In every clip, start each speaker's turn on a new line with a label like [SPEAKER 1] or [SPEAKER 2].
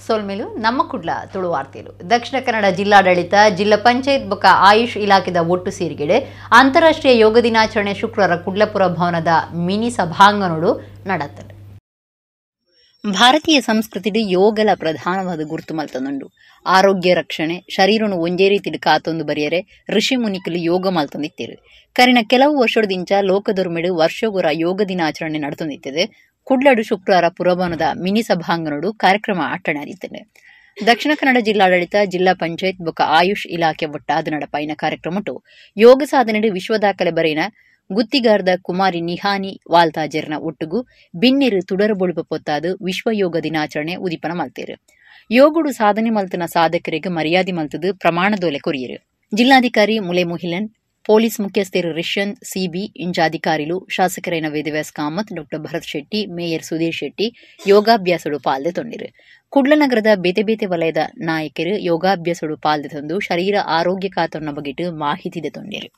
[SPEAKER 1] ಸೋಲ್ಮೇಲು ನಮ್ಮ ಕುಡ್ಲ ತುಳು ವಾರ್ತೆಲು ದಕ್ಷಿಣ ಕನ್ನಡ ಜಿಲ್ಲಾಡಳಿತ ಜಿಲ್ಲಾ ಪಂಚಾಯತ್ ಬೊಕ್ಕ ಆಯುಷ್ ಇಲಾಖೆದ ಒಟ್ಟು ಸೇರಿಗೆಡೆ ಅಂತಾರಾಷ್ಟ್ರೀಯ ಯೋಗ ದಿನಾಚರಣೆ ಶುಕ್ರವಾರ ಕುಡ್ಲಪುರ ಭವನದ ಮಿನಿ ಸಭಾಂಗಣಡು ನಡತ್ತದೆ ಭಾರತೀಯ ಸಂಸ್ಕೃತಿಡು ಯೋಗಲ ಪ್ರಧಾನವಾದ ಗುರುತು ಮಲ್ತನುಂಡು ಆರೋಗ್ಯ ರಕ್ಷಣೆ ಶರೀರನು ಒಂಜೇ ರೀತಿಲಿ ಕಾತೊಂದು ಬರೆಯರೆ ಋಷಿ ಮುನಿಕಲು ಯೋಗ ಮಲ್ತೊಂದಿತ್ತೇರು ಕರಿನ ಕೆಲವು ವರ್ಷದಿಂಚ ಲೋಕದೊರ್ಮೆಡು ವರ್ಷಗೊರ ಯೋಗ ದಿನಾಚರಣೆ ನಡೆತೊಂದಿತ್ತದೆ ಕುಡ್ಲಡು ಶುಕ್ರವಾರ ಪುರಭವನದ ಮಿನಿ ಸಭಾಂಗಣಡು ಕಾರ್ಯಕ್ರಮ ಅಟ್ಟಣಾದಿತ್ತದೆ ದಕ್ಷಿಣ ಕನ್ನಡ ಜಿಲ್ಲಾಡಳಿತ ಜಿಲ್ಲಾ ಪಂಚಾಯತ್ ಬೊಕ್ಕ ಆಯುಷ್ ಇಲಾಖೆ ಒಟ್ಟಾದ ನಡಪಾಯಿನ ಕಾರ್ಯಕ್ರಮಟು ಯೋಗ ಸಾಧನೆಡು ವಿಶ್ವ ದಾಖಲೆ ಬರೆಯಿನ ಗುತ್ತಿಗಾರ್ದ ಕುಮಾರಿ ನಿಹಾನಿ ವಾಲ್ತಾಜರ್ನ ಒಟ್ಟುಗು ಬಿನ್ನೆರು ತುಡರು ಬೊಳುಪ ಪೊತ್ತಾದು ವಿಶ್ವ ಯೋಗ ದಿನಾಚರಣೆ ಉದಿಪನ ಮಲ್ತೇರು ಯೋಗುಡು ಸಾಧನೆ ಮಲ್ತನ ಸಾಧಕರಿಗೆ ಮರ್ಯಾದೆ ಮಲ್ತದು ಪ್ರಮಾಣದೋಲೆ ಕೊರಿಯರು ಜಿಲ್ಲಾಧಿಕಾರಿ ಮುಲೆ ಮುಹಿಲನ್ ಪೊಲೀಸ್ ಮುಖ್ಯಸ್ಥರು ರಿಷನ್ ಸಿಬಿ ಇಂಚ ಅಧಿಕಾರಿಲು ಶಾಸಕರೈನ ವೇದವ್ಯಾಸ್ ಕಾಮತ್ ಡಾಕ್ಟರ್ ಭರತ್ ಶೆಟ್ಟಿ ಮೇಯರ್ ಸುಧೀರ್ ಶೆಟ್ಟಿ ಯೋಗಾಭ್ಯಾಸಡು ಪಾಲ್ದೆ ತೊಂದಿರು ಕುಡ್ಲನಗರದ ಬೇತೆ ಬೇತೆ ವಲಯದ ನಾಯಕರು ಯೋಗಾಭ್ಯಾಸಡು ಪಾಲ್ದೆ ತಂದು ಶರೀರ ಆರೋಗ್ಯ ಕಾತನ್ನ ಬಗೆಟ್ಟು ಮಾಹಿತಿದೆ ತೊಂದಿರು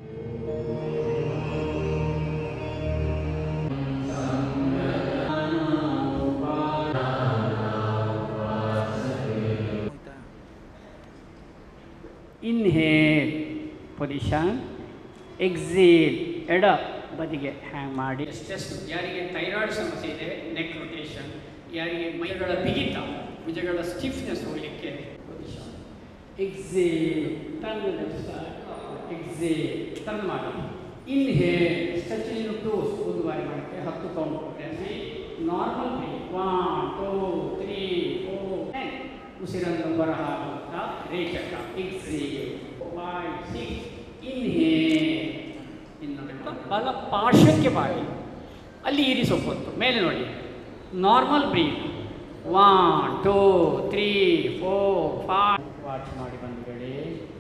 [SPEAKER 2] ಇನ್ಹೇಲ್ ಪೊಸಿಷನ್ ಎಕ್ಸೇಲ್ ಎಡ ಬದಿಗೆ ಹ್ಯಾಂಗ್ ಮಾಡಿ ಚೆಸ್ಟ್ ಯಾರಿಗೆ ಥೈರಾಯ್ಡ್ ಸಮಸ್ಯೆ ಇದೆ ನೆಕ್ ರೊಟೇಷನ್ ಯಾರಿಗೆ ಮೈಗಳ ಬಿಗಿತ ಭುಜಗಳ ಸ್ಟಿಫ್ನೆಸ್ ಹೋಗಲಿಕ್ಕೆ position exhale turn exhale turn ಮಾಡಿ ಇನ್ಹೇಲ್ ಸ್ಟ್ರೆಚಿಂಗ್ ಟೋಸ್ ಒಂದು ಬಾರಿ ಮಾಡೋಕ್ಕೆ ಹತ್ತು ಕೌಂಟ್ ಕೊಟ್ಟರೆ normal breath one two three four ten ಉಸಿರನ್ನು ಹೊರಹಾಕುತ್ತಾ ರೇಖಕ ಎಕ್ಸೇಲ್ ಫೈವ್ ಸಿಕ್ಸ್ ಇನ್ಹೇಲ್ ಇನ್ನು ಬಿಟ್ಟು ಬಲ ಪಾರ್ಶ್ವಕ್ಕೆ ಮಾಡಿ ಅಲ್ಲಿ ಇರಿಸೊಪ್ಪತ್ತು ಮೇಲೆ ನೋಡಿ normal breath one two three four five watch ಮಾಡಿ ಬಂದುಗಳಿ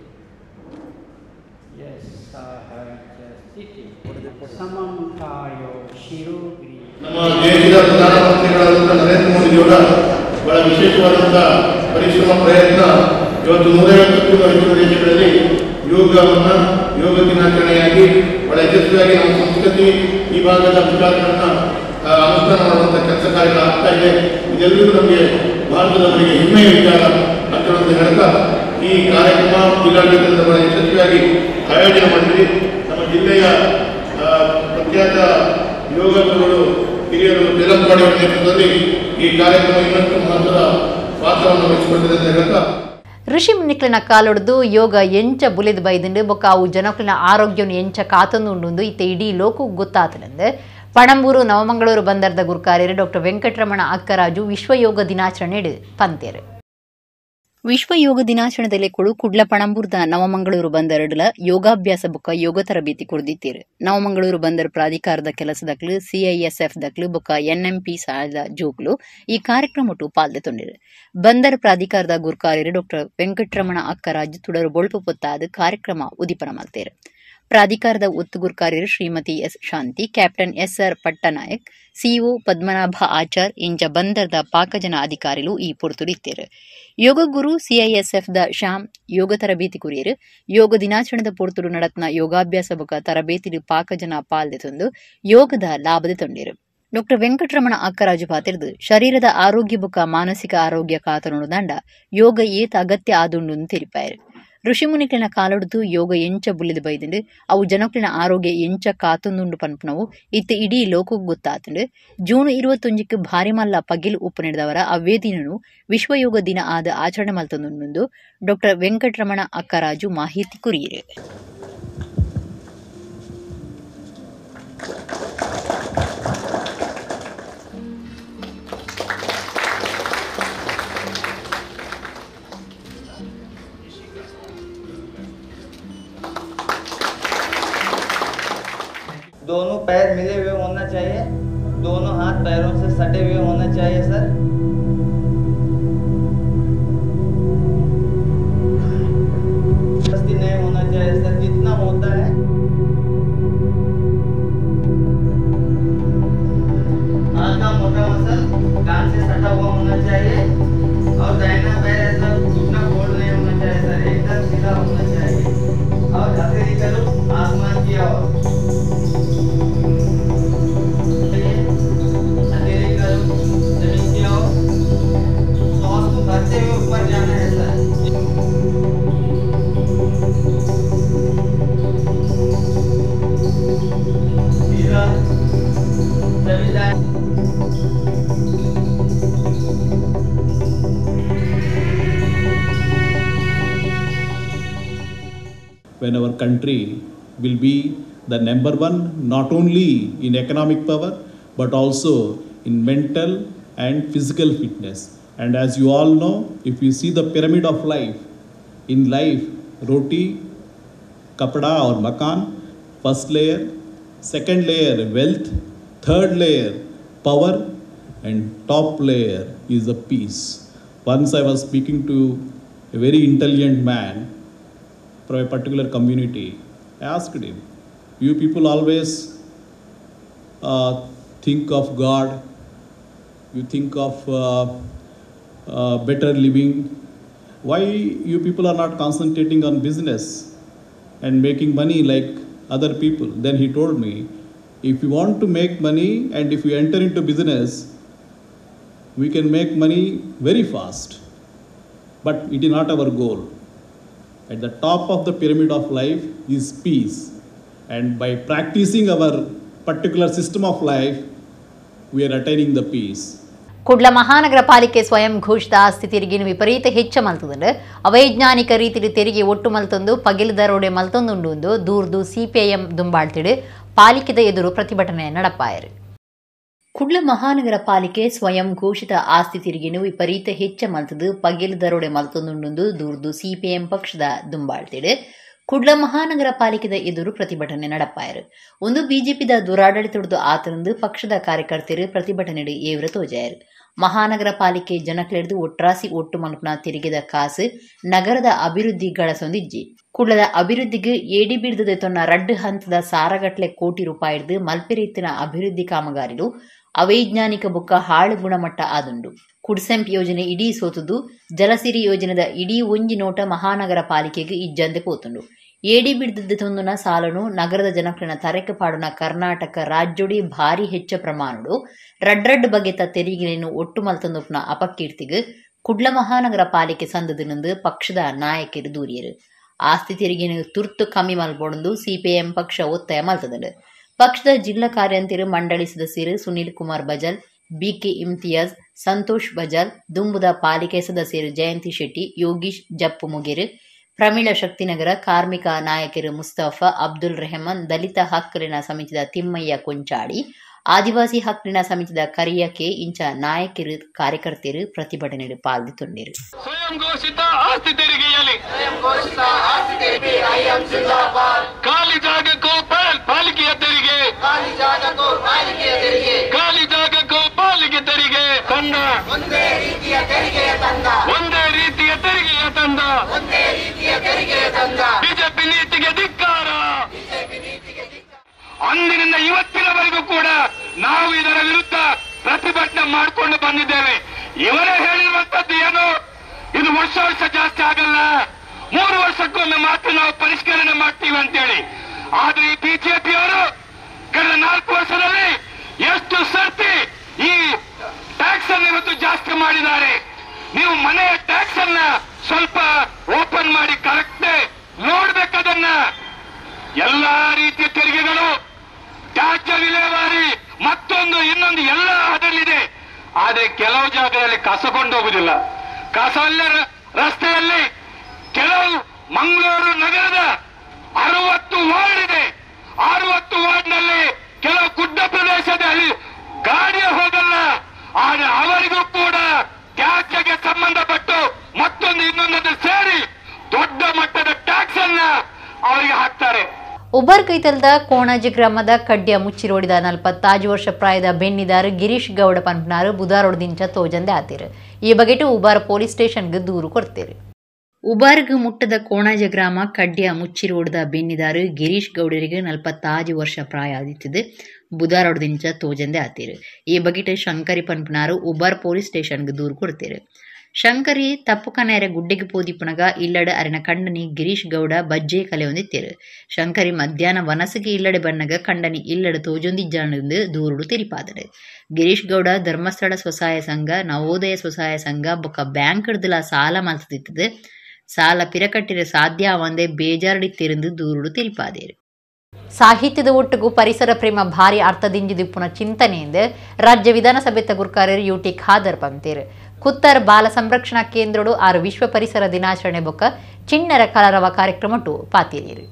[SPEAKER 2] ಎಸ್ ಸ್ಥಿತಿ ಸಮಂ ಕಾಯೋ ಶಿರೋಗ್ರಿ
[SPEAKER 3] ನಮ್ಮ ದೇಶದ ಪ್ರಧಾನಮಂತ್ರಿಗಳಾದಂಥ ನರೇಂದ್ರ ಮೋದಿಯವರ ಬಹಳ ವಿಶೇಷವಾದಂಥ ಪರಿಶ್ರಮ ಪ್ರಯತ್ನ ಇವತ್ತು ನೂರೈವತ್ತಕ್ಕೂ ಹೆಚ್ಚು ದೇಶಗಳಲ್ಲಿ ಯೋಗವನ್ನು ಯೋಗ ದಿನಾಚರಣೆಯಾಗಿ ಬಹಳ ಯಶಸ್ವಿಯಾಗಿ ನಮ್ಮ ಸಂಸ್ಕೃತಿ ಈ ಭಾಗದ ವಿಚಾರಗಳನ್ನು ಆ, ಅನುಷ್ಠಾನ ಮಾಡುವಂಥ ಕೆಲಸ ಕಾರ್ಯಗಳು ಆಗ್ತಾ ಇದೆ ಇದೆಲ್ಲರಿಗೂ ನಮಗೆ ಭಾರತದವರಿಗೆ ಹೆಮ್ಮೆಯ ವಿಚಾರ ಅಂತ ಒಂದು ಹೇಳ್ತಾ ಈ ಕಾರ್ಯಕ್ರಮ ಜಿಲ್ಲಾಡಳಿತದಿಂದ ಬಹಳ ಯಶಸ್ವಿಯಾಗಿ ಆಯೋಜನೆ ಮಾಡಿದ್ವಿ ನಮ್ಮ ಜಿಲ್ಲೆಯ ಆ, ಪ್ರಖ್ಯಾತ ಯೋಗ ಗುರುಗಳು ಹಿರಿಯರು ತೆಲಂಗಾಣಿಯವರ ನೇತೃತ್ವದಲ್ಲಿ ಈ ಕಾರ್ಯಕ್ರಮ ಇನ್ನಷ್ಟು ಮಹತ್ವದ ಪಾತ್ರವನ್ನು ವಹಿಸಿಕೊಂಡಿದೆ ಅಂತ ಹೇಳ್ತಾ
[SPEAKER 1] ಋಷಿ ಮುನಿಕ್ಲಿನ ಕಾಲೊಡ್ದು ಯೋಗ ಎಂಚ ಬುಲೆದ್ ಬೈದಂಡು ಬೊಕ್ಕ ಅವು ಜನಕ್ಲಿನ ಆರೋಗ್ಯವನ್ನು ಎಂಚ ಕಾತೊಂದು ಉಂಡು ಇತ್ತೆ ಇಡೀ ಲೋಕು ಗೊತ್ತಾತಲೆಂದು ಪಣಂಬೂರು ನವಮಂಗಳೂರು ಬಂದರ್ದ ಗುರುಕಾರ್ಯರು ಡಾಕ್ಟರ್ ವೆಂಕಟರಮಣ ಅಕ್ಕರಾಜು ವಿಶ್ವ ಯೋಗ ದಿನಾಚರಣೆ ಪಂತೇರು ವಿಶ್ವ ಯೋಗ ದಿನಾಚರಣೆದಲ್ಲಿ ಕೊಡು ಕುಡ್ಲ ಪಣಂಬೂರ್ದ ನವಮಂಗಳೂರು ಬಂದರಡ್ಲ ಯೋಗಾಭ್ಯಾಸ ಬೊಕ್ಕ ಯೋಗ ತರಬೇತಿ ಕೊಡ್ದಿತ್ತೀರು ನವಮಂಗಳೂರು ಬಂದರ್ ಪ್ರಾಧಿಕಾರದ ಕೆಲಸದಕ್ಲು ಸಿಐಎಸ್ಎಫ್ ದಕ್ಲು ಬೊಕ್ಕ ಎನ್ಎಂಪಿ ಸಹಾಯದ ಜೋಕ್ಲು ಈ ಕಾರ್ಯಕ್ರಮಟು ಪಾಲ್ದೆ ತೊಂದಿರು ಬಂದರ್ ಪ್ರಾಧಿಕಾರದ ಗುರುಕಾರ್ಯರು ಡಾಕ್ಟರ್ ವೆಂಕಟರಮಣ ಅಕ್ಕರಾಜ್ ತುಡರು ಬೊಳ್ಪು ಪೊತ್ತಾದ ಕಾರ್ಯಕ್ರಮ ಉದಿಪನ ಮಲ್ತೇರು ಪ್ರಾಧಿಕಾರದ ಒತ್ತುಗುರ್ಕಾರ್ಯರು Shrimati S Shanti captain S R Pattanaik CEO Padmanabha Achar ಇಂಚ ಬಂದರ್ದ ಪಾಕಜನ ಅಧಿಕಾರಿಗಳು ಈ ಪೊರ್ತುರಿತ್ತೇರು ಯೋಗ ಗುರು ಸಿಐಎಸ್ಎಫ್ ದ ಶ್ಯಾಮ್ ಯೋಗ ತರಬೇತಿ ಕುರಿಯರು ಯೋಗ ದಿನಾಚರಣೆದ ಪೊರ್ತುಡು ನಡತ್ನ ಯೋಗಾಭ್ಯಾಸ ಬೊಕ ತರಬೇತಿಡು ಪಾಕಜನ ಪಾಲ್ದೆ ತಂದು ಯೋಗದ ಲಾಭದ ತೊಂದಿರು ಡಾಕ್ಟರ್ ವೆಂಕಟರಮಣ ಅಕ್ಕರಾಜು ಪಾತಿರ್ದು ಶರೀರದ ಆರೋಗ್ಯ ಬೊಕ ಮಾನಸಿಕ ಆರೋಗ್ಯ ಕಾತನುಡು ದಂಡ ಯೋಗ ಏತ ಅಗತ್ಯ ಆದುಂಡು ತೆರಿಪಾಯರು ಋಷಿಮುನಿಕ್ಲಿನ ಕಾಲೊಡ್ದು ಯೋಗ ಎಂಚ ಬುಲ್ಲಿದ ಬೈದಂಡು ಅವು ಜನಕ್ಲಿನ ಆರೋಗ್ಯ ಎಂಚ ಕಾತೊಂದುಂಡು ಪನ್ಪನವು ಇತ್ತ ಇಡೀ ಲೋಕಕ್ಕೆ ಗೊತ್ತಾತಂಡು ಜೂನ್ ಇರುವತ್ತೊಂಜಕ್ಕೆ ಭಾರಿ ಮಲ್ಲ ಪಗಿಲು ಉಪ್ಪು ನಡೆದವರ ಅವೇ ದಿನನು ವಿಶ್ವ ಯೋಗ ದಿನ ಆದ ಆಚರಣೆ ಮಲ್ತೊಂದುಂಡು ಡಾಕ್ಟರ್ ವೆಂಕಟರಮಣ ಅಕ್ಕರಾಜು ಮಾಹಿತಿ ಕುರಿಯಿರು
[SPEAKER 4] दोनों पैर मिले हुए होना चाहिए दोनों हाथ पैरों से सटे हुए होना चाहिए सर जबरदस्ती नहीं होना चाहिए सर जितना होता है हल्का मोटा मसल कान से सटा हुआ होना चाहिए और दाहिना पैर ऐसा घुटना फोल्ड नहीं होना चाहिए सर एकदम सीधा होना चाहिए और हथेली करो आसमान की ओर हथेली करो जमीन की ओर
[SPEAKER 5] when our country will be the number one not only in economic power but also in mental and physical fitness. And as you all know, if you see the pyramid of life, in life, roti, kapda or makan, first layer, second layer, wealth, third layer, power, and top layer is the peace. Once I was speaking to a very intelligent man from a particular community. I asked him, You people always uh, think of God, you think of uh, uh, better living. Why you people are not concentrating on business and making money like other people? Then he told me, if you want to make money and if you enter into business, we can make money very fast. But it is not our goal. At the top of the pyramid of life is peace. And by practicing our particular system of life, we are attaining the peace.
[SPEAKER 1] Kudla ಮಹಾನಗರ ಪಾಲಿಕೆ ಸ್ವಯಂ ಘೋಷಿತ ಆಸ್ತಿ ತೆರಿಗೆಯನ್ನು ವಿಪರೀತ ಹೆಚ್ಚ ಮಲ್ತದಂಡು ಅವೈಜ್ಞಾನಿಕ ರೀತಿಯಲ್ಲಿ ತೆರಿಗೆ ಒಟ್ಟು ಮಲ್ತೊಂದು ಪಗಿಲು ದರೋಡೆ ಮಲ್ತೊಂದುಂಡು ದೂರ್ದು ಸಿಪಿಐಎಂ ದುಂಬಾಳ್ತಿಡು ಪಾಲಿಕೆದ ಎದುರು ಪ್ರತಿಭಟನೆ ನಡಪಾಯರು ಕುಡ್ಲ ಮಹಾನಗರ ಪಾಲಿಕೆ ಸ್ವಯಂ ಘೋಷಿತ ಆಸ್ತಿ ತೆರಿಗೆಯನ್ನು ವಿಪರೀತ ಹೆಚ್ಚ ಮಲ್ತದು ಪಗಿಲು ದರೋಡೆ ಮಲ್ತೊಂದುಂಡು ದೂರ್ದು ಸಿಪಿಎಂ ಪಕ್ಷದ ದುಂಬಾಳ್ತಿಡು ಕುಡ್ಲ ಮಹಾನಗರ ಪಾಲಿಕೆದ ಎದುರು ಪ್ರತಿಭಟನೆ ನಡಪಾಯರು ಒಂದು ಬಿಜೆಪಿದ ದುರಾಡಳಿತದ ಆತರಂದು ಪಕ್ಷದ ಕಾರ್ಯಕರ್ತರು ಪ್ರತಿಭಟನೆ ಏವ್ರ ತೋಜಾಯರು ಮಹಾನಗರ ಪಾಲಿಕೆ ಜನಕ್ಲೆಡ್ದು ಒಟ್ರಾಸಿ ಒಟ್ಟು ಮಲ್ಪನ ತೆರಿಗೆದ ಕಾಸು ನಗರದ ಅಭಿವೃದ್ಧಿಗಳ ಸೊಂದಿಜ್ಜಿ ಕುಡ್ಲದ ಅಭಿವೃದ್ಧಿಗೆ ಏಡಿ ಬಿಡ್ದದೆ ತೊನ್ನ ರಡ್ಡು ಹಂತದ ಸಾರಗಟ್ಲೆ ಕೋಟಿ ರೂಪಾಯಿಡ್ದು ಮಲ್ಪೆರೀತಿನ ಅಭಿವೃದ್ಧಿ ಕಾಮಗಾರಿಲು ಅವೈಜ್ಞಾನಿಕ ಬುಕ್ಕ ಹಾಳು ಗುಣಮಟ್ಟ ಆದುಂಡು ಕುಡ್ಸೆಂಪ್ ಯೋಜನೆ ಇಡೀ ಸೋತುದು ಜಲಸಿರಿ ಯೋಜನೆದ ಇಡೀ ಒಂಜಿ ನೋಟ ಮಹಾನಗರ ಪಾಲಿಕೆಗೆ ಇಜ್ಜಂದೆ ಪೋತುಂಡು ಏಡಿ ಬಿಡ್ದದ್ದು ತೊಂದುನ ಸಾಲನು ನಗರದ ಜನಕ್ಲಿನ ತರೆಕ ಪಾಡುನ ಕರ್ನಾಟಕ ರಾಜ್ಯೊಡಿ ಭಾರಿ ಹೆಚ್ಚ ಪ್ರಮಾಣಡು ರಡ್ರಡ್ ಬಗೆತ ತೆರಿಗೆಯನ್ನು ಒಟ್ಟು ಮಲ್ತಂದೊಪ್ನ ಅಪಕೀರ್ತಿಗೆ ಕುಡ್ಲ ಮಹಾನಗರ ಪಾಲಿಕೆ ಸಂದದಿನಂದು ಪಕ್ಷದ ನಾಯಕರು ದೂರಿಯರು ಆಸ್ತಿ ತೆರಿಗೆಯನ್ನು ತುರ್ತು ಕಮ್ಮಿ ಮಲ್ಪೊಂದು ಸಿಪಿಎಂ ಪಕ್ಷ ಒತ್ತಾಯ ಮಲ್ತದಂಡು ಪಕ್ಷದ ಜಿಲ್ಲಾ ಕಾರ್ಯಂತಿರು ಮಂಡಳಿ ಸದಸ್ಯರು ಸುನೀಲ್ ಕುಮಾರ್ ಬಜಲ್ ಬಿಕೆ ಇಮ್ತಿಯಾಜ್ ಸಂತೋಷ್ ಬಜಾಲ್ ದುಂಬುದ ಪಾಲಿಕೆ ಸದಸ್ಯರು ಜಯಂತಿ ಶೆಟ್ಟಿ ಯೋಗೀಶ್ ಜಪ್ಪು ಮುಗೇರು ಪ್ರಮೀಳ ಶಕ್ತಿನಗರ ಕಾರ್ಮಿಕ ನಾಯಕರು ಮುಸ್ತಫಾ ಅಬ್ದುಲ್ ರೆಹಮಾನ್ ದಲಿತ ಹಕ್ಕಲಿನ ಸಮಿತಿದ ತಿಮ್ಮಯ್ಯ ಕೊಂಚಾಡಿ ಆದಿವಾಸಿ ಹಕ್ಕಲಿನ ಸಮಿತಿದ ಕರಿಯ ಕೆ ಇಂಚ ನಾಯಕರು ಕಾರ್ಯಕರ್ತರು ಪ್ರತಿಭಟನೆಯಲ್ಲಿ ಪಾಲ್ಗೊಂಡಿರು
[SPEAKER 6] ಸ್ವಯಂ ಘೋಷಿತ ಆಸ್ತಿ ತೆರಿಗೆಯಲ್ಲಿ ಖಾಲಿ ಜಾಗಕ್ಕೂ ಪಾಲ್- ಪಾಲಿಕೆಯ ತೆರಿಗೆ ಖಾಲಿ ಜಾಗಕ್ಕೂ ಪಾಲಿಕೆ ತೆರಿಗೆ ತಂದ ಒಂದೇ ರೀತಿಯ ತೆರಿಗೆಯ ತಂದ ಬಿಜೆಪಿ ನೀತಿಗೆ ಧಿಕ್ಕಾರ ಅಂದಿನಿಂದ ಇವತ್ತಿನವರೆಗೂ ಕೂಡ ನಾವು ಇದರ ವಿರುದ್ಧ ಪ್ರತಿಭಟನೆ ಮಾಡಿಕೊಂಡು ಬಂದಿದ್ದೇವೆ ಇವರೇ ಹೇಳಿರುವಂತದ್ದು ಏನು ಇದು ವರ್ಷ ವರ್ಷ ಜಾಸ್ತಿ ಆಗಲ್ಲ ಮೂರು ವರ್ಷಕ್ಕೊಮ್ಮೆ ಮಾತ್ರ ನಾವು ಪರಿಷ್ಕರಣೆ ಮಾಡ್ತೀವಿ ಅಂತೇಳಿ ಆದ್ರೆ ಈ ಬಿಜೆಪಿಯವರು ಕಳೆದ ನಾಲ್ಕು ವರ್ಷದಲ್ಲಿ ಎಷ್ಟು ಸರ್ತಿ ಈ ಟ್ಯಾಕ್ಸ್ ಅನ್ನು ಇವತ್ತು ಜಾಸ್ತಿ ಮಾಡಿದ್ದಾರೆ ನೀವು ಮನೆಯ ಟ್ಯಾಕ್ಸ್ ಅನ್ನ ಸ್ವಲ್ಪ ಓಪನ್ ಮಾಡಿ ಕರೆಕ್ಟ್ ನೋಡ್ಬೇಕದನ್ನ ಎಲ್ಲಾ ರೀತಿಯ ತೆರಿಗೆಗಳು ತ್ಯಾಜ್ಯ ವಿಲೇವಾರಿ ಮತ್ತೊಂದು ಇನ್ನೊಂದು ಎಲ್ಲ ಅದರಲ್ಲಿದೆ ಆದ್ರೆ ಕೆಲವು ಜಾಗದಲ್ಲಿ ಕಸ ಕೊಂಡೋಗುದಿಲ್ಲ ಕಸ ಅಲ್ಲೇ ರ- ರಸ್ತೆಯಲ್ಲಿ ಕೆಲವು ಮಂಗಳೂರು ನಗರದ ಅರವತ್ತು ವಾರ್ಡ್ ಇದೆ ಅರವತ್ತು ವಾರ್ಡ್ನಲ್ಲಿ ಕೆಲವು ಗುಡ್ಡ ಪ್ರದೇಶದಲ್ಲಿ ಗಾಡಿಯೇ ಹೋಗಲ್ಲ ಆದ್ರೆ ಅವರಿಗೂ ಕೂಡ ತ್ಯಾಜ್ಯಕ್ಕೆ ಸಂಬಂಧಪಟ್ಟು ಮತ್ತೊಂದು ಇನ್ನೊಂದನ್ನು ಸೇರಿ ದೊಡ್ಡ ಮಟ್ಟದ ಟ್ಯಾಕ್ಸ್ ಅನ್ನ ಅವರಿಗೆ ಹಾಕ್ತಾರೆ
[SPEAKER 1] ಉಬರ್ ಕೈತಲ್ದ ಕೋಣಾಜಿ ಗ್ರಾಮದ ಕಡ್ಯ ಮುಚ್ಚಿರೋಡಿದ ನಲ್ಪತ್ತಾಜು ವರ್ಷ ಪ್ರಾಯದ ಬೆನ್ನಿದಾರು ಗಿರೀಶ್ ಗೌಡ ಪನ್ಪನಾರು ಬುಧಾರೋಡ್ದಿಂಚ ತೋಜಂದೆ ಆತಿರು ಈ ಬಗೆಟು ಉಬಾರ್ ಪೊಲೀಸ್ ಸ್ಟೇಷನ್ಗೆ ದೂರು ಕೊಡ್ತೀರಿ ಉಬಾರ್ಗ್ ಮುಟ್ಟದ ಕೋಣಾಜ ಗ್ರಾಮ ಕಡ್ಯ ಮುಚ್ಚಿರೋಡ್ದ ಬೆನ್ನಿದಾರು ಗಿರೀಶ್ ಗೌಡರಿಗೆ ನಲ್ಪತ್ತಾಜು ವರ್ಷ ಪ್ರಾಯ ಆದಿತ್ತಿದೆ ಬುಧಾರೋಡ್ದಿಂಚ ತೋಜಂದೆ ಆತಿರು ಈ ಬಗೆಟು ಶಂಕರಿ ಪನ್ಪನಾರು ಉಬಾರ್ ಪೊಲೀಸ್ ಸ್ಟೇಷನ್ಗೆ ದೂರು ಕೊಡ್ತೀರಿ ಶಂಕರಿ ತಪ್ಪು ಕನೇರ ಗುಡ್ಡೆಗೆ ಪೋದಿಪ್ಪುನಗ ಇಲ್ಲಡ ಅರಿನ ಕಂಡನಿ ಗಿರೀಶ್ ಗೌಡ ಬಜ್ಜೆ ಕಲೆ ಹೊಂದಿತ್ತೇರು ಶಂಕರಿ ಮಧ್ಯಾಹ್ನ ವನಸಿಗೆ ಇಲ್ಲಡೆ ಬಣ್ಣಗ ಕಂಡನಿ ಇಲ್ಲಡ ತೋಜೊಂದಿಜ್ಜಾನಂದು ದೂರುಡು ತಿರಿಪಾದರು ಗಿರೀಶ್ ಗೌಡ ಧರ್ಮಸ್ಥಳ ಸ್ವಸಹಾಯ ಸಂಘ ನವೋದಯ ಸ್ವಸಹಾಯ ಸಂಘ ಬೊಕ್ಕ ಬ್ಯಾಂಕ್ ಹಿಡ್ದಲ ಸಾಲ ಮಲ್ತದಿತ್ತದು ಸಾಲ ಪಿರಕಟ್ಟಿರ ಸಾಧ್ಯ ಅವಂದೆ ಬೇಜಾರಡಿತ್ತಿருந்து ದೂರುಡು ತಿರಿಪಾದೇರು ಸಾಹಿತ್ಯದ ಒಟ್ಟಿಗೂ ಪರಿಸರ ಪ್ರೇಮ ಭಾರಿ ಅರ್ಥದಿಂಜಿದಿಪ್ಪುನ ಚಿಂತನೆಯಿಂದ ರಾಜ್ಯ ವಿಧಾನಸಭೆ ತಗುರ್ಕಾರರು ಯುಟಿ ಖಾದರ್ ಪಂತೀರು ಕುತ್ತರ್ ಬಾಲ ಸಂರಕ್ಷಣಾ ಕೇಂದ್ರಡು ಆರು ವಿಶ್ವ ಪರಿಸರ ದಿನಾಚರಣೆ ಬೊಕ್ಕ ಚಿಣ್ಣರ ಕಲರವ ಕಾರ್ಯಕ್ರಮಟು ಪಾತಿರೇರು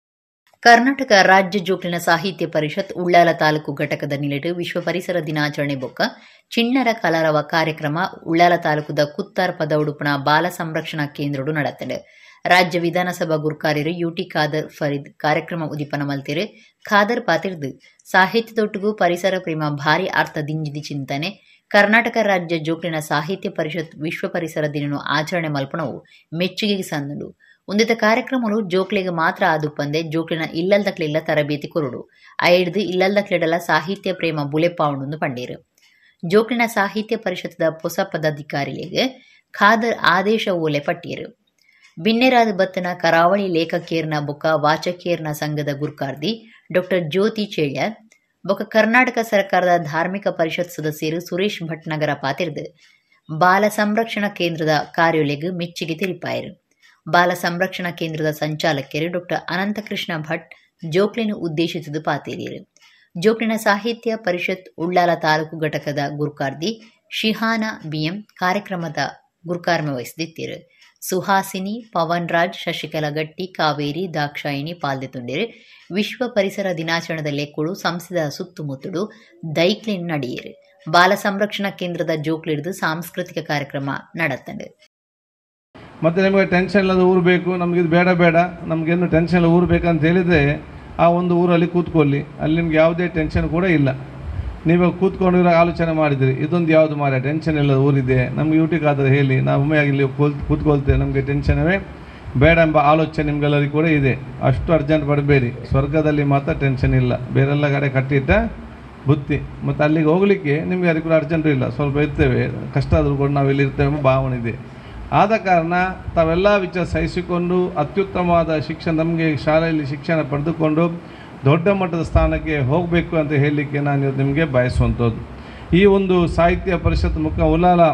[SPEAKER 1] ಕರ್ನಾಟಕ ರಾಜ್ಯ ಜೋಕ್ಲಿನ ಸಾಹಿತ್ಯ ಪರಿಷತ್ ಉಳ್ಳಾಲ ತಾಲೂಕು ಘಟಕದ ನಿಲೆಡು ವಿಶ್ವ ಪರಿಸರ ದಿನಾಚರಣೆ ಬೊಕ್ಕ ಚಿಣ್ಣರ ಕಲರವ ಕಾರ್ಯಕ್ರಮ ಉಳ್ಳಾಲ ತಾಲೂಕುದ ಕುತ್ತಾರ್ ಪದ ಉಡುಪುನ ಬಾಲ ಸಂರಕ್ಷಣಾ ಕೇಂದ್ರಡು ನಡೆತದೆ ರಾಜ್ಯ ವಿಧಾನಸಭಾ ಗುರ್ಕಾರ್ಯರು ಯುಟಿ ಖಾದರ್ ಫರೀದ್ ಕಾರ್ಯಕ್ರಮ ಉದಿಪನ ಮಲ್ತಿರು ಖಾದರ್ ಪಾತಿರ್ದು ಸಾಹಿತ್ಯದೊಟ್ಟಿಗೂ ಪರಿಸರ ಪ್ರೇಮ ಭಾರಿ ಅರ್ಥ ದಿಂಜಿದಿ ಚಿಂತನೆ ಕರ್ನಾಟಕ ರಾಜ್ಯ ಜೋಕ್ಲಿನ ಸಾಹಿತ್ಯ ಪರಿಷತ್ ವಿಶ್ವ ಪರಿಸರ ದಿನನು ಆಚರಣೆ ಮಲ್ಪನವು ಮೆಚ್ಚುಗೆಗೆ ಸಂದುಂಡು ಉಂದಿತ ಕಾರ್ಯಕ್ರಮಗಳು ಜೋಕ್ಲೆಗೆ ಮಾತ್ರ ಆದುಪ್ಪಂದೆ ಜೋಕ್ಲಿನ ಇಲ್ಲಲ್ದಕ್ಲೆಲ್ಲ ತರಬೇತಿ ಕೊರುಡು ಐಡ್ದು ಇಲ್ಲಲ್ದಕ್ಲೆಡಲ ಸಾಹಿತ್ಯ ಪ್ರೇಮ ಬುಲೆಪಾವುಂಡು ಪಂಡೀರು ಜೋಕ್ಲಿನ ಸಾಹಿತ್ಯ ಪರಿಷತ್ದ ಹೊಸ ಪದಾಧಿಕಾರಿಗಳಿಗೆ ಖಾದರ್ ಆದೇಶ ಓಲೆ ಪಟ್ಟೀರು ಬಿನ್ನೆರಾದ ಬತ್ತನ ಕರಾವಳಿ ಲೇಖಕಿಯರ್ನ ಬೊಕ್ಕ ವಾಚಕಿಯರ್ನ ಸಂಘದ ಗುರ್ಕಾರ್ದಿ ಡಾಕ್ಟರ್ ಜ್ಯೋತಿ ಚೇಳ್ಯ ಬೊಕ್ಕ ಕರ್ನಾಟಕ ಸರ್ಕಾರದ ಧಾರ್ಮಿಕ ಪರಿಷತ್ ಸದಸ್ಯರು ಸುರೇಶ್ ಭಟ್ನಗರ ಪಾತಿರ್ದು ಬಾಲ ಸಂರಕ್ಷಣಾ ಕೇಂದ್ರದ ಕಾರ್ಯೋಲೆಗ್ ಮೆಚ್ಚುಗೆ ತಿಳಿಪಾಯರು ಬಾಲ ಸಂರಕ್ಷಣಾ ಕೇಂದ್ರದ ಸಂಚಾಲಕಿಯರು ಡಾಕ್ಟರ್ ಅನಂತಕೃಷ್ಣ ಭಟ್ ಜೋಕ್ಲಿನ ಉದ್ದೇಶಿಸಿದು ಪಾತಿರಿಯರು ಜೋಕ್ಲಿನ ಸಾಹಿತ್ಯ ಪರಿಷತ್ ಉಳ್ಳಾಲ ತಾಲೂಕು ಘಟಕದ ಗುರ್ಕಾರ್ದಿ ಶಿಹಾನ ಬಿಎಂ ಕಾರ್ಯಕ್ರಮದ ಗುರ್ಕಾರ್ಮೆ ವಹಿಸಿದ್ದಿರು ಸುಹಾಸಿನಿ ಪವನ್ ರಾಜ್ ಶಶಿಕಲಾ ಗಟ್ಟಿ ಕಾವೇರಿ ದಾಕ್ಷಾಯಿಣಿ ಪಾಲ್ದೆತುಂಡಿರು ವಿಶ್ವ ಪರಿಸರ ದಿನಾಚರಣೆದ ಕುಳು ಸಂಸ್ಥೆದ ಸುತ್ತಮುತ್ತಲು ದೈಕ್ಲಿನ್ ನಡೆಯಿರು ಬಾಲ ಸಂರಕ್ಷಣಾ ಕೇಂದ್ರದ ಜೋಕ್ಲಿಡ್ದು ಸಾಂಸ್ಕೃತಿಕ ಕಾರ್ಯಕ್ರಮ ನಡೆತಂಡು
[SPEAKER 7] ಮತ್ತು ನಿಮಗೆ ಟೆನ್ಷನ್ ಇಲ್ಲದ ಊರು ಬೇಕು ನಮ್ಗೆ ಇದು ಬೇಡ ಬೇಡ ನಮಗೇನು ಟೆನ್ಷನ್ ಇಲ್ಲ ಊರು ಬೇಕಂತ ಹೇಳಿದರೆ ಆ ಒಂದು ಊರಲ್ಲಿ ಕೂತ್ಕೊಳ್ಳಿ ಅಲ್ಲಿ ನಿಮ್ಗೆ ಯಾವುದೇ ಟೆನ್ಷನ್ ಕೂಡ ಇಲ್ಲ ನೀವು ಕೂತ್ಕೊಂಡಿರೋ ಆಲೋಚನೆ ಮಾಡಿದಿರಿ ಇದೊಂದು ಯಾವುದು ಮಾರ ಟೆನ್ಷನ್ ಇಲ್ಲದ ಊರಿದೆ ನಮ್ಗೆ ಯೂಟಿಗೆ ಆದ್ರೆ ಹೇಳಿ ನಾವು ಒಮ್ಮೆಯಾಗಿ ಇಲ್ಲಿ ಕೂತ್ ಕೂತ್ಕೊಳ್ತೇವೆ ನಮಗೆ ಟೆನ್ಷನವೇ ಬೇಡ ಎಂಬ ಆಲೋಚನೆ ನಿಮ್ಗೆಲ್ಲರಿಗೂ ಕೂಡ ಇದೆ ಅಷ್ಟು ಅರ್ಜೆಂಟ್ ಪಡಬೇಡಿ ಸ್ವರ್ಗದಲ್ಲಿ ಮಾತ್ರ ಟೆನ್ಷನ್ ಇಲ್ಲ ಬೇರೆಲ್ಲ ಕಡೆ ಕಟ್ಟಿಟ್ಟ ಬುತ್ತಿ ಮತ್ತು ಅಲ್ಲಿಗೆ ಹೋಗಲಿಕ್ಕೆ ನಿಮಗೆ ಅದಕ್ಕೆ ಕೂಡ ಅರ್ಜೆಂಟು ಇಲ್ಲ ಸ್ವಲ್ಪ ಇರ್ತೇವೆ ಕಷ್ಟ ಆದರೂ ಕೂಡ ನಾವು ಇಲ್ಲಿ ಇರ್ತೇವೆ ಎಂಬ ಭಾವನೆ ಇದೆ ಆದ ಕಾರಣ ತಾವೆಲ್ಲ ವಿಚಾರ ಸಹಿಸಿಕೊಂಡು ಅತ್ಯುತ್ತಮವಾದ ಶಿಕ್ಷಣ ನಮಗೆ ಶಾಲೆಯಲ್ಲಿ ಶಿಕ್ಷಣ ಪಡೆದುಕೊಂಡು ದೊಡ್ಡ ಮಟ್ಟದ ಸ್ಥಾನಕ್ಕೆ ಹೋಗಬೇಕು ಅಂತ ಹೇಳಲಿಕ್ಕೆ ನಾನು ಇವತ್ತು ನಿಮಗೆ ಬಯಸುವಂಥದ್ದು ಈ ಒಂದು ಸಾಹಿತ್ಯ ಪರಿಷತ್ ಮುಖ ಉಲಾಲ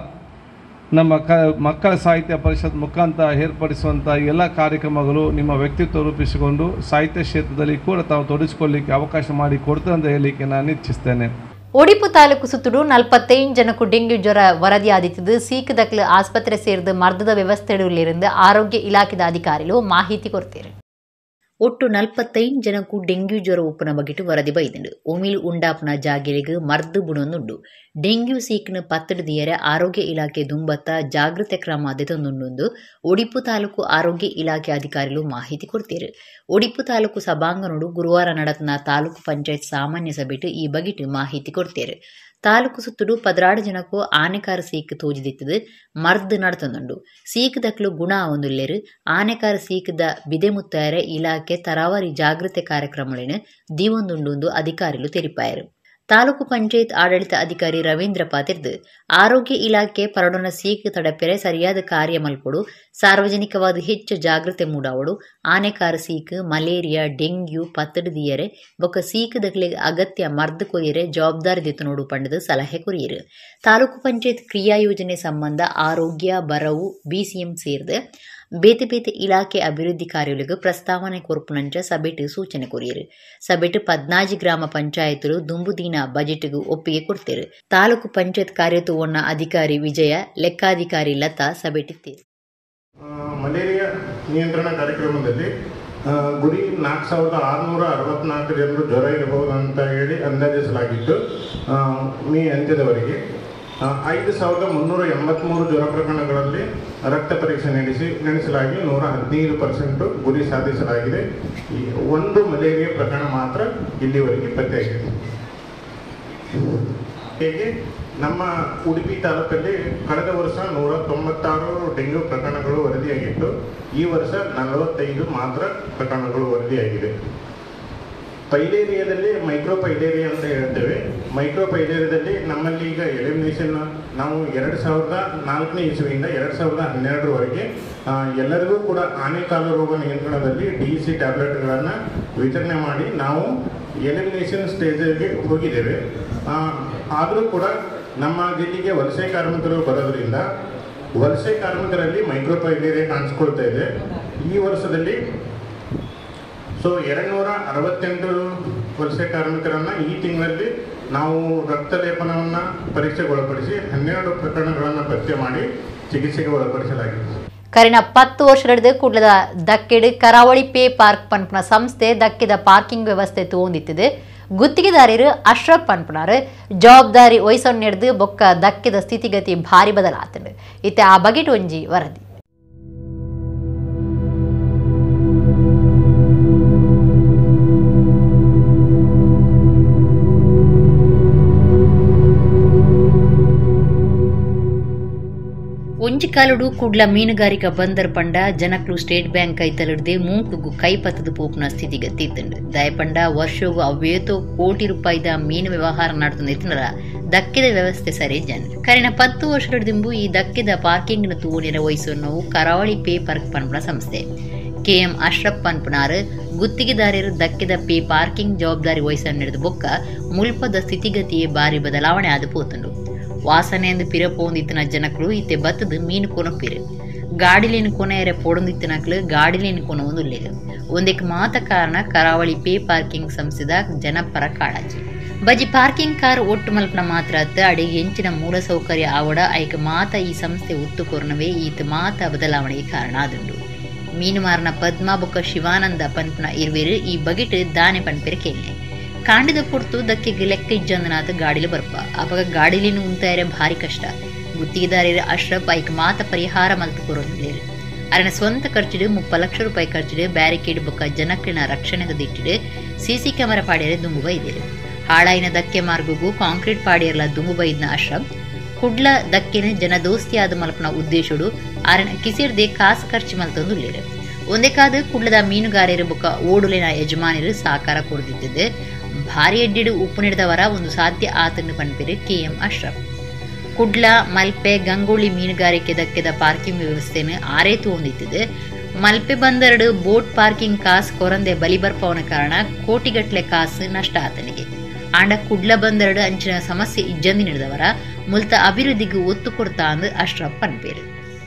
[SPEAKER 7] ನಮ್ಮ ಕ ಮಕ್ಕಳ ಸಾಹಿತ್ಯ ಪರಿಷತ್ ಮುಖಾಂತರ ಏರ್ಪಡಿಸುವಂಥ ಎಲ್ಲ ಕಾರ್ಯಕ್ರಮಗಳು ನಿಮ್ಮ ವ್ಯಕ್ತಿತ್ವ ರೂಪಿಸಿಕೊಂಡು ಸಾಹಿತ್ಯ ಕ್ಷೇತ್ರದಲ್ಲಿ ಕೂಡ ತಾವು ತೊಡಗಿಸಿಕೊಳ್ಳಿಕ್ಕೆ ಅವಕಾಶ ಮಾಡಿ ಕೊಡ್ತದೆ ಅಂತ ಹೇಳಲಿಕ್ಕೆ ನಾನು ಇಚ್ಛಿಸ್ತೇನೆ
[SPEAKER 1] ಒಡಿಪು ತಾಲೂಕು ಸುತ್ತುಡು ನಲ್ಪತ್ತೈದು ಜನಕ್ಕೂ ಡೆಂಗ್ಯೂ ಜ್ವರ ವರದಿಯಾದಿತ್ತು ಸೀಕ್ ದಕ್ಲು ಆಸ್ಪತ್ರೆ ಸೇರಿದ ಮರ್ದದ ವ್ಯವಸ್ಥೆಗಳಿருந்து ಆರೋಗ್ಯ ಇಲಾಖೆದ ಅಧಿಕಾರಿಗಳು ಮಾಹಿತಿ ಕೊಡ್ತಾರೆ ಒಟ್ಟು ನಲ್ಪತ್ತೈದು ಜನಕ್ಕೂ ಡೆಂಗ್ಯೂ ಜ್ವರ ಉಪ್ಪುನ ಬಗೆಟು ವರದಿ ಬೈದಂಡು ಒಮಿಲ್ ಉಂಡಾಪುನ ಜಾಗಿಲೆಗ್ ಮರ್ದು ಬುಣೊಂದುಂಡು ಡೆಂಗ್ಯೂ ಸೀಕ್ನ ಪತ್ತಡ ದಿಯರೆ ಆರೋಗ್ಯ ಇಲಾಖೆ ದುಂಬತ್ತ ಜಾಗೃತಿ ಕ್ರಮ ತಂದುಂಡು ಒಡಿಪು ತಾಲೂಕು ಆರೋಗ್ಯ ಇಲಾಖೆ ಅಧಿಕಾರಿಗಳು ಮಾಹಿತಿ ಕೊಡ್ತಾರೆ ಒಡಿಪು ತಾಲೂಕು ಸಭಾಂಗಣಡು ಗುರುವಾರ ನಡೆತನ ತಾಲೂಕು ಪಂಚಾಯತ್ ಸಾಮಾನ್ಯ ಸಭೆಟು ಈ ಬಗೆಟು ಮಾಹಿತಿ ಕೊಡ್ತಾರೆ ತಾಲೂಕು ಸುತ್ತುಡು ಪದ್ರಾಡು ಜನಕ್ಕೂ ಆನೆಕಾರ ಸೀಕ್ ತೋಜಿದಿತ್ತದು ಮರ್ದ್ ನಡತಂದುಂಡು ಸೀಕ್ ದಕ್ಲು ಗುಣ ಒಂದುಲ್ಲೇರು ಆನೆಕಾರ ಸೀಕ್ದ ಬಿದೆ ಮುತ್ತಾಯರ ಇಲಾಖೆ ತರಾವರಿ ಜಾಗೃತಿ ಕಾರ್ಯಕ್ರಮಗಳನ್ನು ದೀವೊಂದುಂಡು ಅಧಿಕಾರಿಗಳು ತೆರಿಪಾಯರು ತಾಲೂಕು ಪಂಚಾಯತ್ ಆಡಳಿತ ಅಧಿಕಾರಿ ರವೀಂದ್ರ ಪಾತಿರ್ದು ಆರೋಗ್ಯ ಇಲಾಖೆ ಪರಡೊನ ಸೀಕ್ ತಡಪೆರೆ ಸರಿಯಾದ ಕಾರ್ಯ ಮಲ್ಪಡು ಸಾರ್ವಜನಿಕವಾದ ಹೆಚ್ಚು ಜಾಗೃತಿ ಮೂಡಾವಡು ಆನೆಕಾರ ಸೀಕ್ ಮಲೇರಿಯಾ ಡೆಂಗ್ಯೂ ಪತ್ತಡದಿಯರೆ ಬೊಕ್ಕ ಸೀಕ್ ದಕ್ಲೆಗ್ ಅಗತ್ಯ ಮರ್ದು ಕೊಯ್ಯರೆ ಜವಾಬ್ದಾರಿ ದಿತ್ತು ನೋಡು ಪಂಡದು ಸಲಹೆ ಕೊರಿಯರು ತಾಲೂಕು ಪಂಚಾಯತ್ ಕ್ರಿಯಾ ಯೋಜನೆ ಸಂಬಂಧ ಆರೋಗ್ಯ ಬರವು ಬಿಸಿಎಂ ಸೇರಿದ ಬೇತೆ ಬೇತೆ ಇಲಾಖೆ ಅಭಿವೃದ್ಧಿ ಕಾರ್ಯಗಳಿಗೆ ಪ್ರಸ್ತಾವನೆ ಕೊರ್ಪುನಂಚ ಸಭೆಟ್ ಸೂಚನೆ ಕೊರಿಯರು ಸಭೆಟ್ ಪದ್ನಾಜಿ ಗ್ರಾಮ ಪಂಚಾಯತ್ರು ದುಂಬುದೀನ ಬಜೆಟ್ಗೂ ಒಪ್ಪಿಗೆ ಕೊಡ್ತಾರೆ ತಾಲೂಕು ಪಂಚಾಯತ್ ಕಾರ್ಯತುವಣ್ಣ ಅಧಿಕಾರಿ ವಿಜಯ ಲೆಕ್ಕಾಧಿಕಾರಿ ಲತಾ ಸಭೆಟಿತ್ತೀರು
[SPEAKER 3] ಆ, ಮಲೇರಿಯಾ ನಿಯಂತ್ರಣ ಕಾರ್ಯಕ್ರಮದಲ್ಲಿ ಆ, ಗುರಿ ನಾಲ್ಕು ಸಾವಿರದ ಆರುನೂರ ಅರವತ್ನಾಲ್ಕು ಜನರು ಜ್ವರ ಇರಬಹುದು ಅಂತ ಹೇಳಿ ಅಂದಾಜಿಸಲಾಗಿತ್ತು ಆ, ಮೇ ಅಂತ್ಯದವರೆಗೆ ಆ, ಐದು ಸಾವಿರದ ಮುನ್ನೂರ ಎಂಬತ್ತ್ಮೂರು ಜ್ವರ ಪ್ರಕರಣಗಳಲ್ಲಿ ರಕ್ತ ಪರೀಕ್ಷೆ ನಡೆಸಿ ನಡೆಸಲಾಗಿ ನೂರ ಹದಿನೈದು ಪರ್ಸೆಂಟು ಗುರಿ ಸಾಧಿಸಲಾಗಿದೆ ಈ ಒಂದು ಮಲೇರಿಯಾ ಪ್ರಕರಣ ಮಾತ್ರ ಇಲ್ಲಿವರೆಗೆ ಪತ್ತೆಯಾಗಿದೆ ಹೇಗೆ ನಮ್ಮ ಉಡುಪಿ ತಾಲೂಕಲ್ಲಿ ಕಳೆದ ವರ್ಷ ನೂರ ತೊಂಬತ್ತಾರು ಡೆಂಗ್ಯೂ ಪ್ರಕರಣಗಳು ವರದಿಯಾಗಿತ್ತು ಈ ವರ್ಷ ನಲವತ್ತೈದು ಮಾತ್ರ ಪ್ರಕರಣಗಳು ವರದಿಯಾಗಿದೆ ಪೈಲೇರಿಯಾದಲ್ಲಿ ಮೈಕ್ರೋ ಪೈಲೇರಿಯಾ ಅಂತ ಹೇಳ್ತೇವೆ ಮೈಕ್ರೋ ಪೈಲೇರಿಯಾದಲ್ಲಿ ನಮ್ಮಲ್ಲಿ ಈಗ ಎಲಿಮಿನೇಷನ್ ನಾವು ಎರಡು ಸಾವಿರದ ನಾಲ್ಕನೇ ಇಸುವಿಯಿಂದ ಎರಡು ಸಾವಿರದ ಹನ್ನೆರಡರವರೆಗೆ ಆ, ಎಲ್ಲರಿಗೂ ಕೂಡ ಆನೆಕಾಲು ರೋಗ ನಿಯಂತ್ರಣದಲ್ಲಿ ಡಿ ಸಿ ಟ್ಯಾಬ್ಲೆಟ್ಗಳನ್ನು ವಿತರಣೆ ಮಾಡಿ ನಾವು ಎಲಿಮಿನೇಷನ್ ಸ್ಟೇಜಿಗೆ ಹೋಗಿದ್ದೇವೆ ಆ, ಆದರೂ ಕೂಡ ನಮ್ಮ ಜಿಲ್ಲೆಗೆ ವಲಸೆ ಕಾರ್ಮಿಕರು ಬರೋದ್ರಿಂದ ವಲಸೆ ಕಾರ್ಮಿಕರಲ್ಲಿ ಮೈಕ್ರೋ ಪೈಲೇರಿಯಾ ಕಾಣಿಸ್ಕೊಳ್ತಾ ಇದೆ ಈ ವರ್ಷದಲ್ಲಿ ಸೊ ಎರಡುನೂರ ಅರವತ್ತೆಂಟು ವಲಸೆ ಕಾರ್ಮಿಕರನ್ನ ಈ ತಿಂಗಳಲ್ಲಿ ನಾವು ರಕ್ತ ಲೇಪನವನ್ನು ಪರೀಕ್ಷೆಗೆ ಒಳಪಡಿಸಿ ಹನ್ನೆರಡು ಪ್ರಕರಣಗಳನ್ನು ಪತ್ತೆ ಮಾಡಿ ಚಿಕಿತ್ಸೆಗೆ ಒಳಪಡಿಸಲಾಗಿದೆ
[SPEAKER 1] ಕರಿನ ಪತ್ತು ವರ್ಷದ ಕುಡ್ಲದ ದಕ್ಕೆಡ್ ಕರಾವಳಿ ಪೇ ಪಾರ್ಕ್ ಪನ್ಪನ ಸಂಸ್ಥೆ ದಕ್ಕಿದ ಪಾರ್ಕಿಂಗ್ ವ್ಯವಸ್ಥೆ ತೋಂದಿತ್ತಿದೆ ಗುತ್ತಿಗೆದಾರರು ಅಶ್ರಫ್ ಪನ್ಪನಾರ್ ಜವಾಬ್ದಾರಿ ವಹಿಸೊಂಡು ನಡೆದು ಬೊಕ್ಕ ದಕ್ಕಿದ ಸ್ಥಿತಿಗತಿ ಭಾರಿ ಬದಲಾತಂಡು ಇತ್ತೆ ಆ ಬಗೆಟ್ ಒಂಜಿ ವರದಿ ಒಂಜಿ ಕಾಲುಡು ಕುಡ್ಲ ಮೀನುಗಾರಿಕಾ ಬಂದರ್ ಪಂಡ ಜನಕ್ಲು ಸ್ಟೇಟ್ ಬ್ಯಾಂಕ್ ಐತಲಿಡ್ದೆ ಮೂಂಟುಗು ಕೈಪತ್ತದ ಪೋಪುನ ಸ್ಥಿತಿಗತಿ ಇತ್ತಂಡು ದಯಪಂಡ ವರ್ಷಗೂ ಅವ್ವೇತೋ ಕೋಟಿ ರೂಪಾಯಿದ ಮೀನು ವ್ಯವಹಾರ ನಡೆದು ಎತ್ತಿನರ ದಕ್ಕಿದ ವ್ಯವಸ್ಥೆ ಸರಿ ಜನ ಕರಿನ ಪತ್ತು ವರ್ಷದಿಂಬು ಈ ದಕ್ಕಿದ ಪಾರ್ಕಿಂಗ್ನ ತೂವು ನಿರ್ವಹಿಸುವ ಕರಾವಳಿ ಪೇ ಪಾರ್ಕ್ ಪನ್ಪನ ಸಂಸ್ಥೆ ಕೆಎಂ ಅಶ್ರಫ್ ಪನ್ಪನಾರ್ ಗುತ್ತಿಗೆದಾರರು ದಕ್ಕಿದ ಪೇ ಪಾರ್ಕಿಂಗ್ ಜವಾಬ್ದಾರಿ ವಹಿಸನ್ನು ನಡೆದ ಬೊಕ್ಕ ಮುಲ್ಪದ ಸ್ಥಿತಿಗತಿಯೇ ಬಾರಿ ಬದಲಾವಣೆ ಆದ ಪೋತಂಡು ವಾಸನೆಂದು ಪಿರ ಪೋಂದಿತ್ತಿನ ಜನಕ್ಕಳು ಇತ್ತೆ ಬತ್ತದ ಮೀನು ಕೊನಪಿರು ಗಾಡಿಲೇನು ಕೊನೆಯರೆ ಪೊಡೊಂದಿತ್ತಿನಕ್ಲು ಗಾಡಿಲೇನು ಕೊನ ಒಂದು ಲೇಲು ಒಂದಕ್ಕೆ ಮಾತ ಕಾರಣ ಕರಾವಳಿ ಪೇ ಪಾರ್ಕಿಂಗ್ ಸಂಸ್ಥೆದ ಜನಪರ ಕಾಳಜಿ ಬಜಿ ಪಾರ್ಕಿಂಗ್ ಕಾರ್ ಒಟ್ಟು ಮಲ್ಪನ ಮಾತ್ರ ಅತ್ತ ಅಡಿಗೆ ಹೆಂಚಿನ ಮೂಲ ಸೌಕರ್ಯ ಆವಡ ಐಕ ಮಾತ ಈ ಸಂಸ್ಥೆ ಉತ್ತು ಕೊರ್ನವೇ ಈತ ಮಾತ ಬದಲಾವಣೆಗೆ ಕಾರಣ ಆದುಂಡು ಮೀನು ಮಾರನ ಪದ್ಮ ಬೊಕ್ಕ ಶಿವಾನಂದ ಪನ್ಪನ ಇರುವೆರು ಈ ಬಗೆಟ್ ದಾನೆ ಪನ್ಪೆರೆ ಕೇಳಿನೆ ಕಾಂಡಿದ ಪೊರ್ತು ದಕ್ಕೆಗೆ ಲೆಕ್ಕ ಇಜ್ಜಂದನಾಥ ಗಾಡಿಲು ಬರ್ಪ ಅವಾಗ ಗಾಡಿಲಿನ ಉಂತಾಯರೆ ಭಾರಿ ಕಷ್ಟ ಗುತ್ತಿಗೆದಾರರ ಅಶ್ರಫ್ ಐಕ್ ಮಾತ ಪರಿಹಾರ ಮಲ್ತು ಕೊರೊಂದಿಲೇರು ಅರನ ಸ್ವಂತ ಖರ್ಚಿಡು ಮುಪ್ಪ ಲಕ್ಷ ರೂಪಾಯಿ ಖರ್ಚಿಡು ಬ್ಯಾರಿಕೇಡ್ ಬೊಕ್ಕ ಜನಕ್ಲಿನ ರಕ್ಷಣೆದ ದಿಟ್ಟಿಡು ಸಿಸಿ ಕ್ಯಾಮೆರಾ ಪಾಡ್ಯರೆ ದುಂಬು ಬೈದಿರು ಹಾಳಾಯಿನ ದಕ್ಕೆ ಮಾರ್ಗಗೂ ಕಾಂಕ್ರೀಟ್ ಪಾಡಿಯರ್ಲ ದುಂಬು ಬೈದ್ನ ಅಶ್ರಫ್ ಕುಡ್ಲ ದಕ್ಕಿನ ಜನ ದೋಸ್ತಿಯಾದ ಮಲ್ಪನ ಉದ್ದೇಶಡು ಅರನ ಕಿಸಿರ್ದೆ ಕಾಸು ಖರ್ಚು ಮಲ್ತೊಂದುಲ್ಲೇರು ಒಂದೇ ಕಾದ ಕುಡ್ಲದ ಮೀನುಗಾರರು ಬೊಕ್ಕ ಓಡುಲಿನ ಯಜಮಾನರು ಸಾಕಾರ ಕೊಡ್ದಿದ್ದೆ ಭಾರಿ ಎಡ್ಡಿಡು ಉಪ್ಪು ನೀಡಿದವರ ಒಂದು ಸಾಧ್ಯ ಆತನ್ನು ಪನ್ಪಿರು ಕೆಎಂ ಅಶ್ರಫ್ ಕುಡ್ಲ ಮಲ್ಪೆ ಗಂಗೋಳಿ ಮೀನುಗಾರಿಕೆ ದಕ್ಕಿದ ಪಾರ್ಕಿಂಗ್ ವ್ಯವಸ್ಥೆಯನ್ನು ಆರೇತು ಹೊಂದಿತ್ತಿದೆ ಮಲ್ಪೆ ಬಂದರಡು ಬೋಟ್ ಪಾರ್ಕಿಂಗ್ ಕಾಸ್ ಕೊರಂದೆ ಬಲಿ ಬರ್ಪವನ ಕಾರಣ ಕೋಟಿಗಟ್ಲೆ ಕಾಸು ನಷ್ಟ ಆತನಿಗೆ ಆಂಡ ಕುಡ್ಲ ಬಂದರಡು ಅಂಚಿನ ಸಮಸ್ಯೆ ಇಜ್ಜಂದಿ ನಡೆದವರ ಮುಲ್ತ ಅಭಿವೃದ್ಧಿಗೆ ಒತ್ತು ಕೊಡ್ತಾ ಅಂದು ಅಶ್ರಫ್ ಪನ್ಪೇರು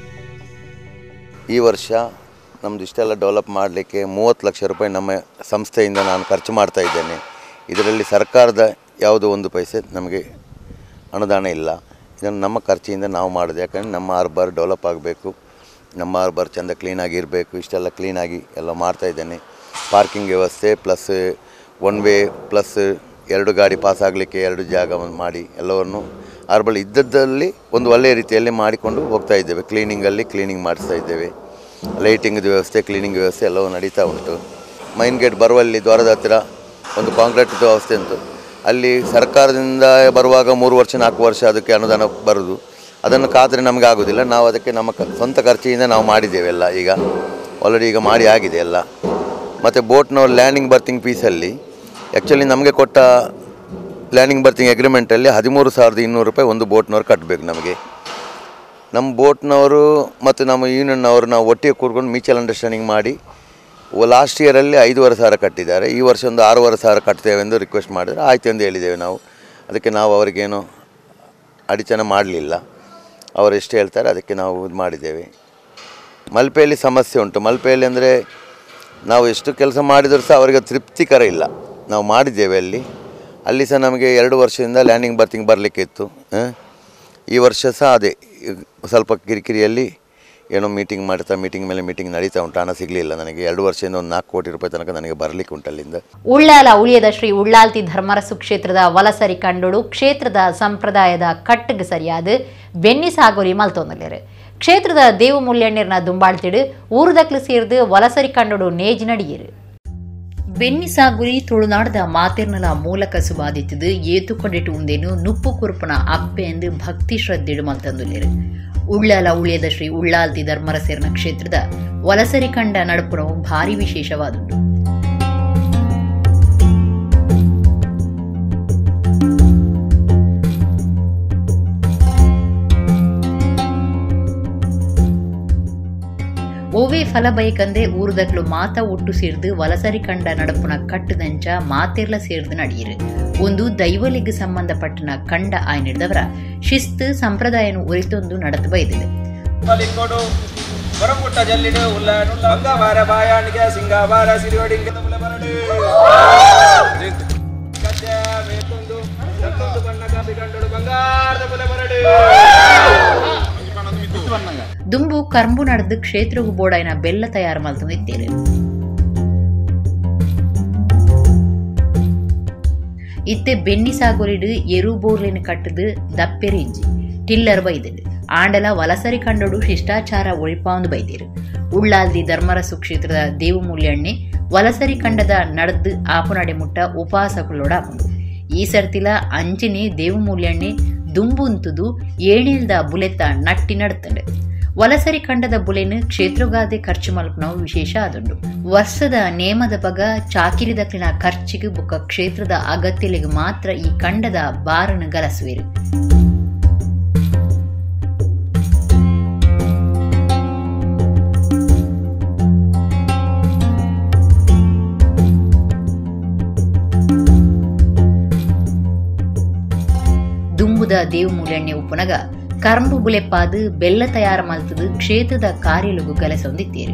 [SPEAKER 8] ಈ ವರ್ಷ ನಮ್ಮದು ಇಷ್ಟೆಲ್ಲ ಡೆವಲಪ್ ಮಾಡಲಿಕ್ಕೆ ಮೂವತ್ತು ಲಕ್ಷ ರೂಪಾಯಿ ನಮ್ಮ ಸಂಸ್ಥೆಯಿಂದ ನಾನು ಖರ್ಚು ಮಾಡ್ತಾ ಇದ್ದೇನೆ ಇದರಲ್ಲಿ ಸರ್ಕಾರದ ಯಾವುದೋ ಒಂದು ಪೈಸೆ ನಮಗೆ ಅನುದಾನ ಇಲ್ಲ ಇದನ್ನು ನಮ್ಮ ಖರ್ಚಿಯಿಂದ ನಾವು ಮಾಡೋದು ಯಾಕಂದರೆ ನಮ್ಮ ಹಾರ್ಬರ್ ಡೆವಲಪ್ ಆಗಬೇಕು ನಮ್ಮ ಹಾರ್ಬರ್ ಚೆಂದ ಕ್ಲೀನಾಗಿ ಇರಬೇಕು ಇಷ್ಟೆಲ್ಲ ಕ್ಲೀನಾಗಿ ಎಲ್ಲ ಮಾಡ್ತಾ ಇದ್ದೇನೆ ಪಾರ್ಕಿಂಗ್ ವ್ಯವಸ್ಥೆ ಪ್ಲಸ್ ಒನ್ ವೇ ಪ್ಲಸ್ ಎರಡು ಗಾಡಿ ಪಾಸ್ ಆಗಲಿಕ್ಕೆ ಎರಡು ಜಾಗವನ್ನು ಮಾಡಿ ಎಲ್ಲವನ್ನು ಹಾರ್ಬಲ್ ಇದ್ದದ್ದಲ್ಲಿ ಒಂದು ಒಳ್ಳೆಯ ರೀತಿಯಲ್ಲಿ ಮಾಡಿಕೊಂಡು ಹೋಗ್ತಾ ಇದ್ದೇವೆ ಕ್ಲೀನಿಂಗಲ್ಲಿ ಕ್ಲೀನಿಂಗ್ ಮಾಡಿಸ್ತಾ ಇದ್ದೇವೆ ಲೈಟಿಂಗ್ದು ವ್ಯವಸ್ಥೆ ಕ್ಲೀನಿಂಗ್ ವ್ಯವಸ್ಥೆ ಎಲ್ಲವೂ ನಡೀತಾ ಉಂಟು ಮೈನ್ ಗೇಟ್ ಬರುವಲ್ಲಿ ದ್ವಾರದ ಹತ್ತಿರ ಒಂದು ಕಾಂಕ್ರೀಟ್ ವ್ಯವಸ್ಥೆ ಉಂಟು ಅಲ್ಲಿ ಸರ್ಕಾರದಿಂದ ಬರುವಾಗ ಮೂರು ವರ್ಷ ನಾಲ್ಕು ವರ್ಷ ಅದಕ್ಕೆ ಅನುದಾನ ಬರೋದು ಅದನ್ನು ಕಾದರೆ ನಮಗೆ ಆಗೋದಿಲ್ಲ ನಾವು ಅದಕ್ಕೆ ನಮ್ಮ ಕ ಸ್ವಂತ ಖರ್ಚಿನಿಂದ ನಾವು ಮಾಡಿದ್ದೇವೆ ಎಲ್ಲ ಈಗ ಆಲ್ರೆಡಿ ಈಗ ಮಾಡಿ ಆಗಿದೆ ಎಲ್ಲ ಮತ್ತು ಬೋಟ್ನ ಲ್ಯಾಂಡಿಂಗ್ ಬರ್ತಿಂಗ್ ಪೀಸಲ್ಲಿ ಆ್ಯಕ್ಚುಲಿ ನಮಗೆ ಕೊಟ್ಟ ಲ್ಯಾಂಡಿಂಗ್ ಬರ್ತಿಂಗ್ ಅಗ್ರಿಮೆಂಟಲ್ಲಿ ಹದಿಮೂರು ಸಾವಿರದ ಇನ್ನೂರು ರೂಪಾಯಿ ಒಂದು ಬೋಟ್ನವ್ರು ಕಟ್ಟಬೇಕು ನಮಗೆ ನಮ್ಮ ಬೋಟ್ನವರು ಮತ್ತು ನಮ್ಮ ಯೂನಿಯನ್ನವರು ನಾವು ಒಟ್ಟಿಗೆ ಕೂರ್ಕೊಂಡು ಮ್ಯೂಚುವಲ್ ಅಂಡರ್ಸ್ಟ್ಯಾಂಡಿಂಗ್ ಮಾಡಿ ಲಾಸ್ಟ್ ಇಯರಲ್ಲಿ ಐದೂವರೆ ಸಾವಿರ ಕಟ್ಟಿದ್ದಾರೆ ಈ ವರ್ಷ ಒಂದು ಆರೂವರೆ ಸಾವಿರ ಕಟ್ತೇವೆ ಎಂದು ರಿಕ್ವೆಸ್ಟ್ ಮಾಡಿದರೆ ಆಯ್ತು ಎಂದು ಹೇಳಿದ್ದೇವೆ ನಾವು ಅದಕ್ಕೆ ನಾವು ಅವರಿಗೇನು ಅಡಚಣೆ ಮಾಡಲಿಲ್ಲ ಅವರು ಎಷ್ಟು ಹೇಳ್ತಾರೆ ಅದಕ್ಕೆ ನಾವು ಇದು ಮಾಡಿದ್ದೇವೆ ಮಲ್ಪೆಯಲ್ಲಿ ಸಮಸ್ಯೆ ಉಂಟು ಮಲ್ಪೆಯಲ್ಲಿ ಅಂದರೆ ನಾವು ಎಷ್ಟು ಕೆಲಸ ಮಾಡಿದರೂ ಸಹ ಅವರಿಗೆ ತೃಪ್ತಿಕರ ಇಲ್ಲ ನಾವು ಮಾಡಿದ್ದೇವೆ ಅಲ್ಲಿ ಅಲ್ಲಿ ಸಹ ನಮಗೆ ಎರಡು ವರ್ಷದಿಂದ ಲ್ಯಾಂಡಿಂಗ್ ಬರ್ತಿಂಗ್ ಬರಲಿಕ್ಕಿತ್ತು ಈ ವರ್ಷ ಸಹ ಅದೇ ಈಗ ಸ್ವಲ್ಪ ಕಿರಿಕಿರಿಯಲ್ಲಿ ಏನೋ ಮೀಟಿಂಗ್ ಮಾಡ್ತಾ ಮೀಟಿಂಗ್ ಮೇಲೆ ಮೀಟಿಂಗ್ ನಡೀತಾ ಉಂಟು ಹಣ ಸಿಗಲಿಲ್ಲ ನನಗೆ ಎರಡು ವರ್ಷದಿಂದ ಒಂದು ನಾಲ್ಕು ಕೋಟಿ ರೂಪಾಯಿ ತನಕ ನನಗೆ ಬರಲಿಕ್ಕೆ ಉಂಟು ಅಲ್ಲಿಂದ
[SPEAKER 1] ಉಳ್ಳಾಲ ಉಳಿಯದ ಶ್ರೀ ಉಳ್ಳಾಲ್ತಿ ಧರ್ಮರಸು ಕ್ಷೇತ್ರದ ವಲಸರಿ ಕಂಡುಡು ಕ್ಷೇತ್ರದ ಸಂಪ್ರದಾಯದ ಕಟ್ಟಿಗೆ ಸರಿಯಾದ ಬೆನ್ನಿ ಸಾಗುರಿ ಮಲ್ತೊಂದಲೇರು ಕ್ಷೇತ್ರದ ದೇವು ಮುಲ್ಯಣ್ಣರ್ನ ದುಂಬಾಳ್ತಿಡು ಊರುದಕ್ಲು ಸೇರ್ದು ವಲಸರಿ ಕಂಡುಡು ನೇಜ್ ನಡಿಯರು ಬೆನ್ನಿ ಸಾಗುರಿ ತುಳುನಾಡದ ಮಾತಿರ್ನಲ ಮೂಲ ಕಸುಬಾದಿತ್ತದು ಏತುಕೊಂಡಿಟ್ಟು ಉಂದೇನು ನುಪ್ಪು ಕುರುಪನ ಅಪ್ಪೆ ಎಂದು ಭಕ್ತಿ ಶ್ರದ್ಧೆಡು ಮಲ್ತಂದುಲೇರು ಉಳ್ಳಾಲ ಉಳಿಯದ ಶ್ರೀ ಉಳ್ಳಾಲ್ತಿ ಧರ್ಮರಸೇರ್ನ ಕ್ಷೇತ್ರದ ವಲಸರಿ ಕಂಡ ನಡುಪುರವು ಭಾರಿ ವಿಶೇಷವಾದುಂಟು ಓವೇ ಫಲ ಬೈಕಂದೆ ಊರುದಕ್ಲು ಮಾತ ಒಟ್ಟು ಸೇರ್ದು ವಲಸರಿ ಕಂಡ ನಡಪುನ ಕಟ್ಟದಂಚ ಮಾತೆರ್ಲ ಸೇರ್ದು ನಡಿಯಿರು ಒಂದು ದೈವಲಿಗೆ ಸಂಬಂಧಪಟ್ಟನ ಕಂಡ ಆಯ್ನಿಡ್ದವರ ಶಿಸ್ತು ಸಂಪ್ರದಾಯನು ಉರಿತೊಂದು ನಡೆದು ಬೈದಿದೆ
[SPEAKER 9] ಬಲಿಕೊಡು ಹೊರಪುಟ್ಟ ಜಲ್ಲಿಡು ಉಲ್ಲಾಡು ಬಂಗವಾರ ಬಾಯಾಣಿಗೆ ಸಿಂಗಾವಾರ ಸಿರಿವಡಿಂಗೆ ತಮಲೆ ಬರಡು ಗದ್ದೆ ಮೇತೊಂದು ಬಿಗಂಡಳು ಬಂಗಾರದ ಬುಲೆ ಬರಡು
[SPEAKER 1] ದುಂಬು ಕರ್ಂಬು ನಡೆದು ಕ್ಷೇತ್ರವು ಬೋಡಾಯಿನ ಬೆಲ್ಲ ತಯಾರು ಮಲ್ತೊಂದಿತ್ತೇರು ಇತ್ತೆ ಬೆನ್ನಿ ಸಾಗೋರಿಡು ಎರು ಬೋರ್ಲಿನ ಕಟ್ಟದು ದಪ್ಪೆರಿಂಜಿ ಟಿಲ್ಲರ್ ಬೈದಡು ಆಂಡಲ ವಲಸರಿ ಕಂಡಡು ಶಿಷ್ಟಾಚಾರ ಒಳಿಪಾಂದು ಬೈದಿರು ಉಳ್ಳಾಲ್ದಿ ಧರ್ಮರಸು ಕ್ಷೇತ್ರದ ದೇವಮೂಲ್ಯಣ್ಣೆ ವಲಸರಿ ಕಂಡದ ನಡೆದು ಆಪುನಡೆ ಮುಟ್ಟ ಉಪವಾಸಗಳೋಡ ಆಪುಂಡು ಈ ಸರ್ತಿಲ ಅಂಚಿನಿ ದೇವಮೂಲ್ಯಣ್ಣೆ ದುಂಬುಂತುದು ಏಣಿಲ್ದ ಬುಲೆತ್ತ ನಟ್ಟಿ ನಡ್ತಂಡೆ ವಲಸರಿ ಕಂಡದ ಬುಲೆನು ಕ್ಷೇತ್ರಗಾದೆ ಖರ್ಚು ಮಲ್ಪನವು ವಿಶೇಷ ಆದುಂಡು ವರ್ಷದ ನೇಮದ ಬಗ ಚಾಕಿರಿದಕ್ಲಿನ ಖರ್ಚಿಗೆ ಬುಕ್ಕ ಕ್ಷೇತ್ರದ ಅಗತ್ಯಲೆಗೆ ಮಾತ್ರ ಈ ಕಂಡದ ಬಾರನು ಗಲಸುವೆರು ದುಂಬುದ ದೇವಮೂಲ್ಯಣ್ಣೆ ಉಪ್ಪುನಗ ಕರಂಬು ಬುಲೆಪ್ಪಾದು ಬೆಲ್ಲ ತಯಾರು ಮಲ್ತದು ಕ್ಷೇತ್ರದ ಕಾರ್ಯಲುಗು ಗಲಸೊಂದಿತ್ತೇರು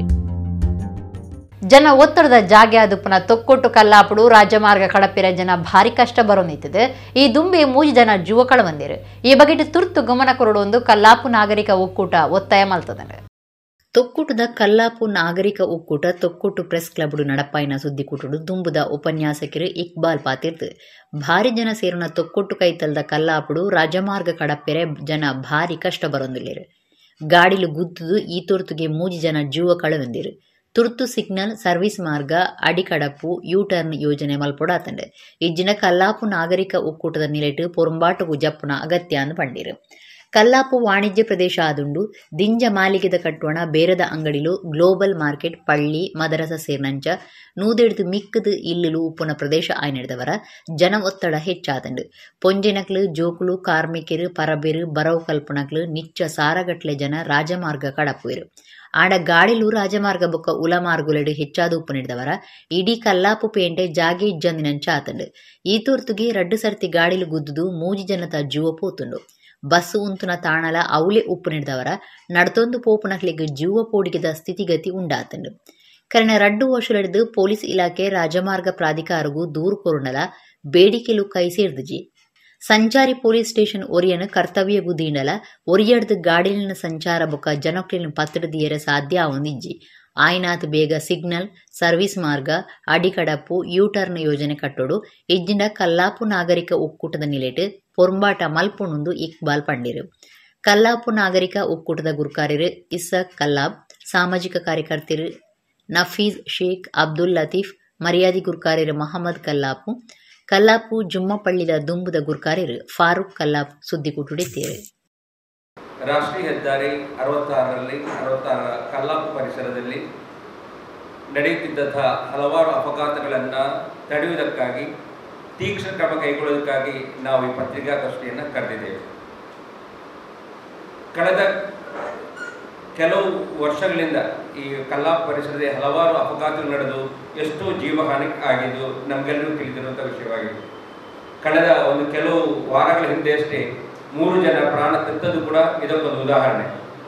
[SPEAKER 1] ಜನ ಒತ್ತಡದ ಜಾಗೆ ಆದುಪ್ಪನ ತೊಕ್ಕೊಟ್ಟು ಕಲ್ಲಾಪುಡು ರಾಜಮಾರ್ಗ ಕಡಪಿರ ಜನ ಭಾರಿ ಕಷ್ಟ ಬರೋನಿತ್ತದೆ ಈ ದುಂಬೆ ಮೂಜಿ ಜನ ಜೀವ ಕಳವಂದಿರು ಈ ಬಗೆಟ್ ತುರ್ತು ಗಮನ ಕೊರಡೊಂದು ಕಲ್ಲಾಪು ನಾಗರಿಕ ಒಕ್ಕೂಟ ಒತ್ತಾಯ ಮಲ್ತದೆ ತೊಕ್ಕುಟದ ಕಲ್ಲಾಪು ನಾಗರಿಕ ಒಕ್ಕೂಟ ತೊಕ್ಕುಟು ಪ್ರೆಸ್ ಕ್ಲಬ್ಡು ನಡಪಾಯಿನ ಸುದ್ದಿಕೂಟುಡು ದುಂಬುದ ಉಪನ್ಯಾಸಕರು ಇಕ್ಬಾಲ್ ಪಾತಿರ್ದು ಭಾರಿ ಜನ ಸೇರಿನ ತೊಕ್ಕೊಟ್ಟು ಕೈತಲ್ದ ಕಲ್ಲಾಪುಡು ರಾಜಮಾರ್ಗ ಕಡಪೆರೆ ಜನ ಭಾರಿ ಕಷ್ಟ ಬರೊಂದಿಲ್ಲೇರು ಗಾಡಿಲು ಗುದ್ದುದು ಈ ತುರ್ತುಗೆ ಮೂಜಿ ಜನ ಜೀವ ಕಳವೆಂದಿರು ತುರ್ತು ಸಿಗ್ನಲ್ ಸರ್ವಿಸ್ ಮಾರ್ಗ ಅಡಿಕಡಪು ಯೂ ಟರ್ನ್ ಯೋಜನೆ ಮಲ್ಪೊಡಾತಂಡೆ ಇಜ್ಜಿನ ಕಲ್ಲಾಪು ನಾಗರಿಕ ಒಕ್ಕೂಟದ ನಿಲೆಟ್ ಪೊರಂಬಾಟು ಜಪ್ಪುನ ಅಗತ್ಯ ಅಂದು ಪಂಡಿರು ಕಲ್ಲಾಪು ವಾಣಿಜ್ಯ ಪ್ರದೇಶ ಆದುಂಡು ದಿಂಜ ಮಾಲಿಗೆದ ಕಟ್ಟೋಣ ಬೇರದ ಅಂಗಡಿಲು ಗ್ಲೋಬಲ್ ಮಾರ್ಕೆಟ್ ಪಳ್ಳಿ ಮದರಸ ಸೇರ್ನಂಚ ನೂದೆಡ್ದು ಮಿಕ್ಕದು ಇಲ್ಲಿಲು ಉಪ್ಪುನ ಪ್ರದೇಶ ಆಯ್ನೆಡ್ದವರ ಜನ ಒತ್ತಡ ಹೆಚ್ಚಾದಂಡು ಪೊಂಜಿನಕ್ಲು ಜೋಕುಲು ಕಾರ್ಮಿಕರು ಪರಬೇರು ಬರವು ಕಲ್ಪನಕ್ಲು ನಿಚ್ಚ ಸಾರಗಟ್ಲೆ ಜನ ರಾಜಮಾರ್ಗ ಕಡಪುವೆರು ಆಡ ಗಾಳಿಲು ರಾಜಮಾರ್ಗ ಬೊಕ್ಕ ಉಲಮಾರ್ಗುಲೆಡು ಹೆಚ್ಚಾದ ಉಪ್ಪು ನೀಡಿದವರ ಇಡೀ ಕಲ್ಲಾಪು ಪೇಂಟೆ ಜಾಗೆ ಇಜ್ಜಂದಿನಂಚ ಆತಂಡು ಈ ತುರ್ತುಗೆ ರಡ್ಡು ಸರ್ತಿ ಗಾಳಿಲು ಗುದ್ದುದು ಮೂಜಿ ಜನತ ಜೀವ ಪೋತುಂಡು ಬಸ್ಸು ಉಂತುನ ತಾಣಲ ಅವಲೆ ಉಪ್ಪು ನೀಡಿದವರ ನಡ್ತೊಂದು ಪೋಪುನಕ್ಲಿಗೆ ಜೀವ ಪೋಡಿಗೆದ ಸ್ಥಿತಿಗತಿ ಉಂಡಾತಂಡು ಕರೆನ ರಡ್ಡು ವರ್ಷಲೆಡ್ದು ಪೊಲೀಸ್ ಇಲಾಖೆ ರಾಜಮಾರ್ಗ ಪ್ರಾಧಿಕಾರಗೂ ದೂರು ಕೊರುಂಡಲ ಬೇಡಿಕೆಲು ಕೈ ಸೇರ್ದುಜಿ ಸಂಚಾರಿ ಪೊಲೀಸ್ ಸ್ಟೇಷನ್ ಒರಿಯನ ಕರ್ತವ್ಯ ಗುದೀಂಡಲ ಒರಿಯಡ್ದು ಗಾಡಿಲಿನ ಸಂಚಾರ ಬೊಕ್ಕ ಜನಕ್ಲಿನ ಪತ್ರದಿಯರ ಸಾಧ್ಯ ಆವೊಂದಿಜ್ಜಿ ಆಯ್ನಾತ್ ಬೇಗ ಸಿಗ್ನಲ್ ಸರ್ವಿಸ್ ಮಾರ್ಗ ಅಡಿಕಡಪು ಯೂ ಟರ್ನ್ ಯೋಜನೆ ಕಟ್ಟೋಡು ಇಜ್ಜಿಂಡ ಕಲ್ಲಾಪು ನಾಗರಿಕ ಒಕ್ಕೂಟದ ನಿಲೆಟ್ ಪೊರ್ಂಬಾಟ ಮಲ್ಪುಣುಂದು ಇಕ್ಬಾಲ್ ಪಂಡಿರು ಕಲ್ಲಾಪು ನಾಗರಿಕ ಒಕ್ಕೂಟದ ಗುರುಕಾರ್ಯರು ಇಸ್ಸಕ್ ಕಲ್ಲಾಬ್ ಸಾಮಾಜಿಕ ಕಾರ್ಯಕರ್ತರು ನಫೀಜ್ ಶೇಖ್ ಅಬ್ದುಲ್ ಲತೀಫ್ ಮರ್ಯಾದಿ ಗುರುಕಾರ್ಯರು ಮಹಮ್ಮದ್ ಕಲ್ಲಾಪು ಕಲ್ಲಾಪು ಜುಮ್ಮಪಳ್ಳಿದ ದುಂಬುದ ಗುರುಕಾರ್ಯರು ಫಾರೂಕ್ ಕಲ್ಲಾಪ್ ಸುದ್ದಿಕೂಟುಡಿದ್ದೇವೆ
[SPEAKER 9] ರಾಷ್ಟ್ರೀಯ ಹೆದ್ದಾರಿ ಅರವತ್ತಾರರಲ್ಲಿ ಅರವತ್ತಾರರ ಕಲ್ಲಾಪು ಪರಿಸರದಲ್ಲಿ ನಡೆಯುತ್ತಿದ್ದಂತಹ ಹಲವಾರು ಅಪಘಾತಗಳನ್ನು ತಡೆಯುವುದಕ್ಕಾಗಿ ತೀಕ್ಷ್ಣ ಕ್ರಮ ಕೈಗೊಳ್ಳುವುದಕ್ಕಾಗಿ ನಾವು ಈ ಪತ್ರಿಕಾಗೋಷ್ಠಿಯನ್ನು ಕರೆದಿದ್ದೇವೆ ಕಳೆದ ಕೆಲವು ವರ್ಷಗಳಿಂದ ಈ ಕಲ್ಲಾಪು ಪರಿಸರದಲ್ಲಿ ಹಲವಾರು ಅಪಘಾತಗಳು ನಡೆದು ಎಷ್ಟೋ ಜೀವಹಾನಿ ಆಗಿದ್ದು ನಮಗೆಲ್ಲರೂ ತಿಳಿದಿರುವಂಥ ವಿಷಯವಾಗಿದೆ ಕಳೆದ ಒಂದು ಕೆಲವು ವಾರಗಳ ಹಿಂದೆ ಅಷ್ಟೇ ಮೂರು ಜನ ಪ್ರಾಣ ತೆತ್ತದ್ದು ಕೂಡ ಇದಕ್ಕೊಂದು ಉದಾಹರಣೆ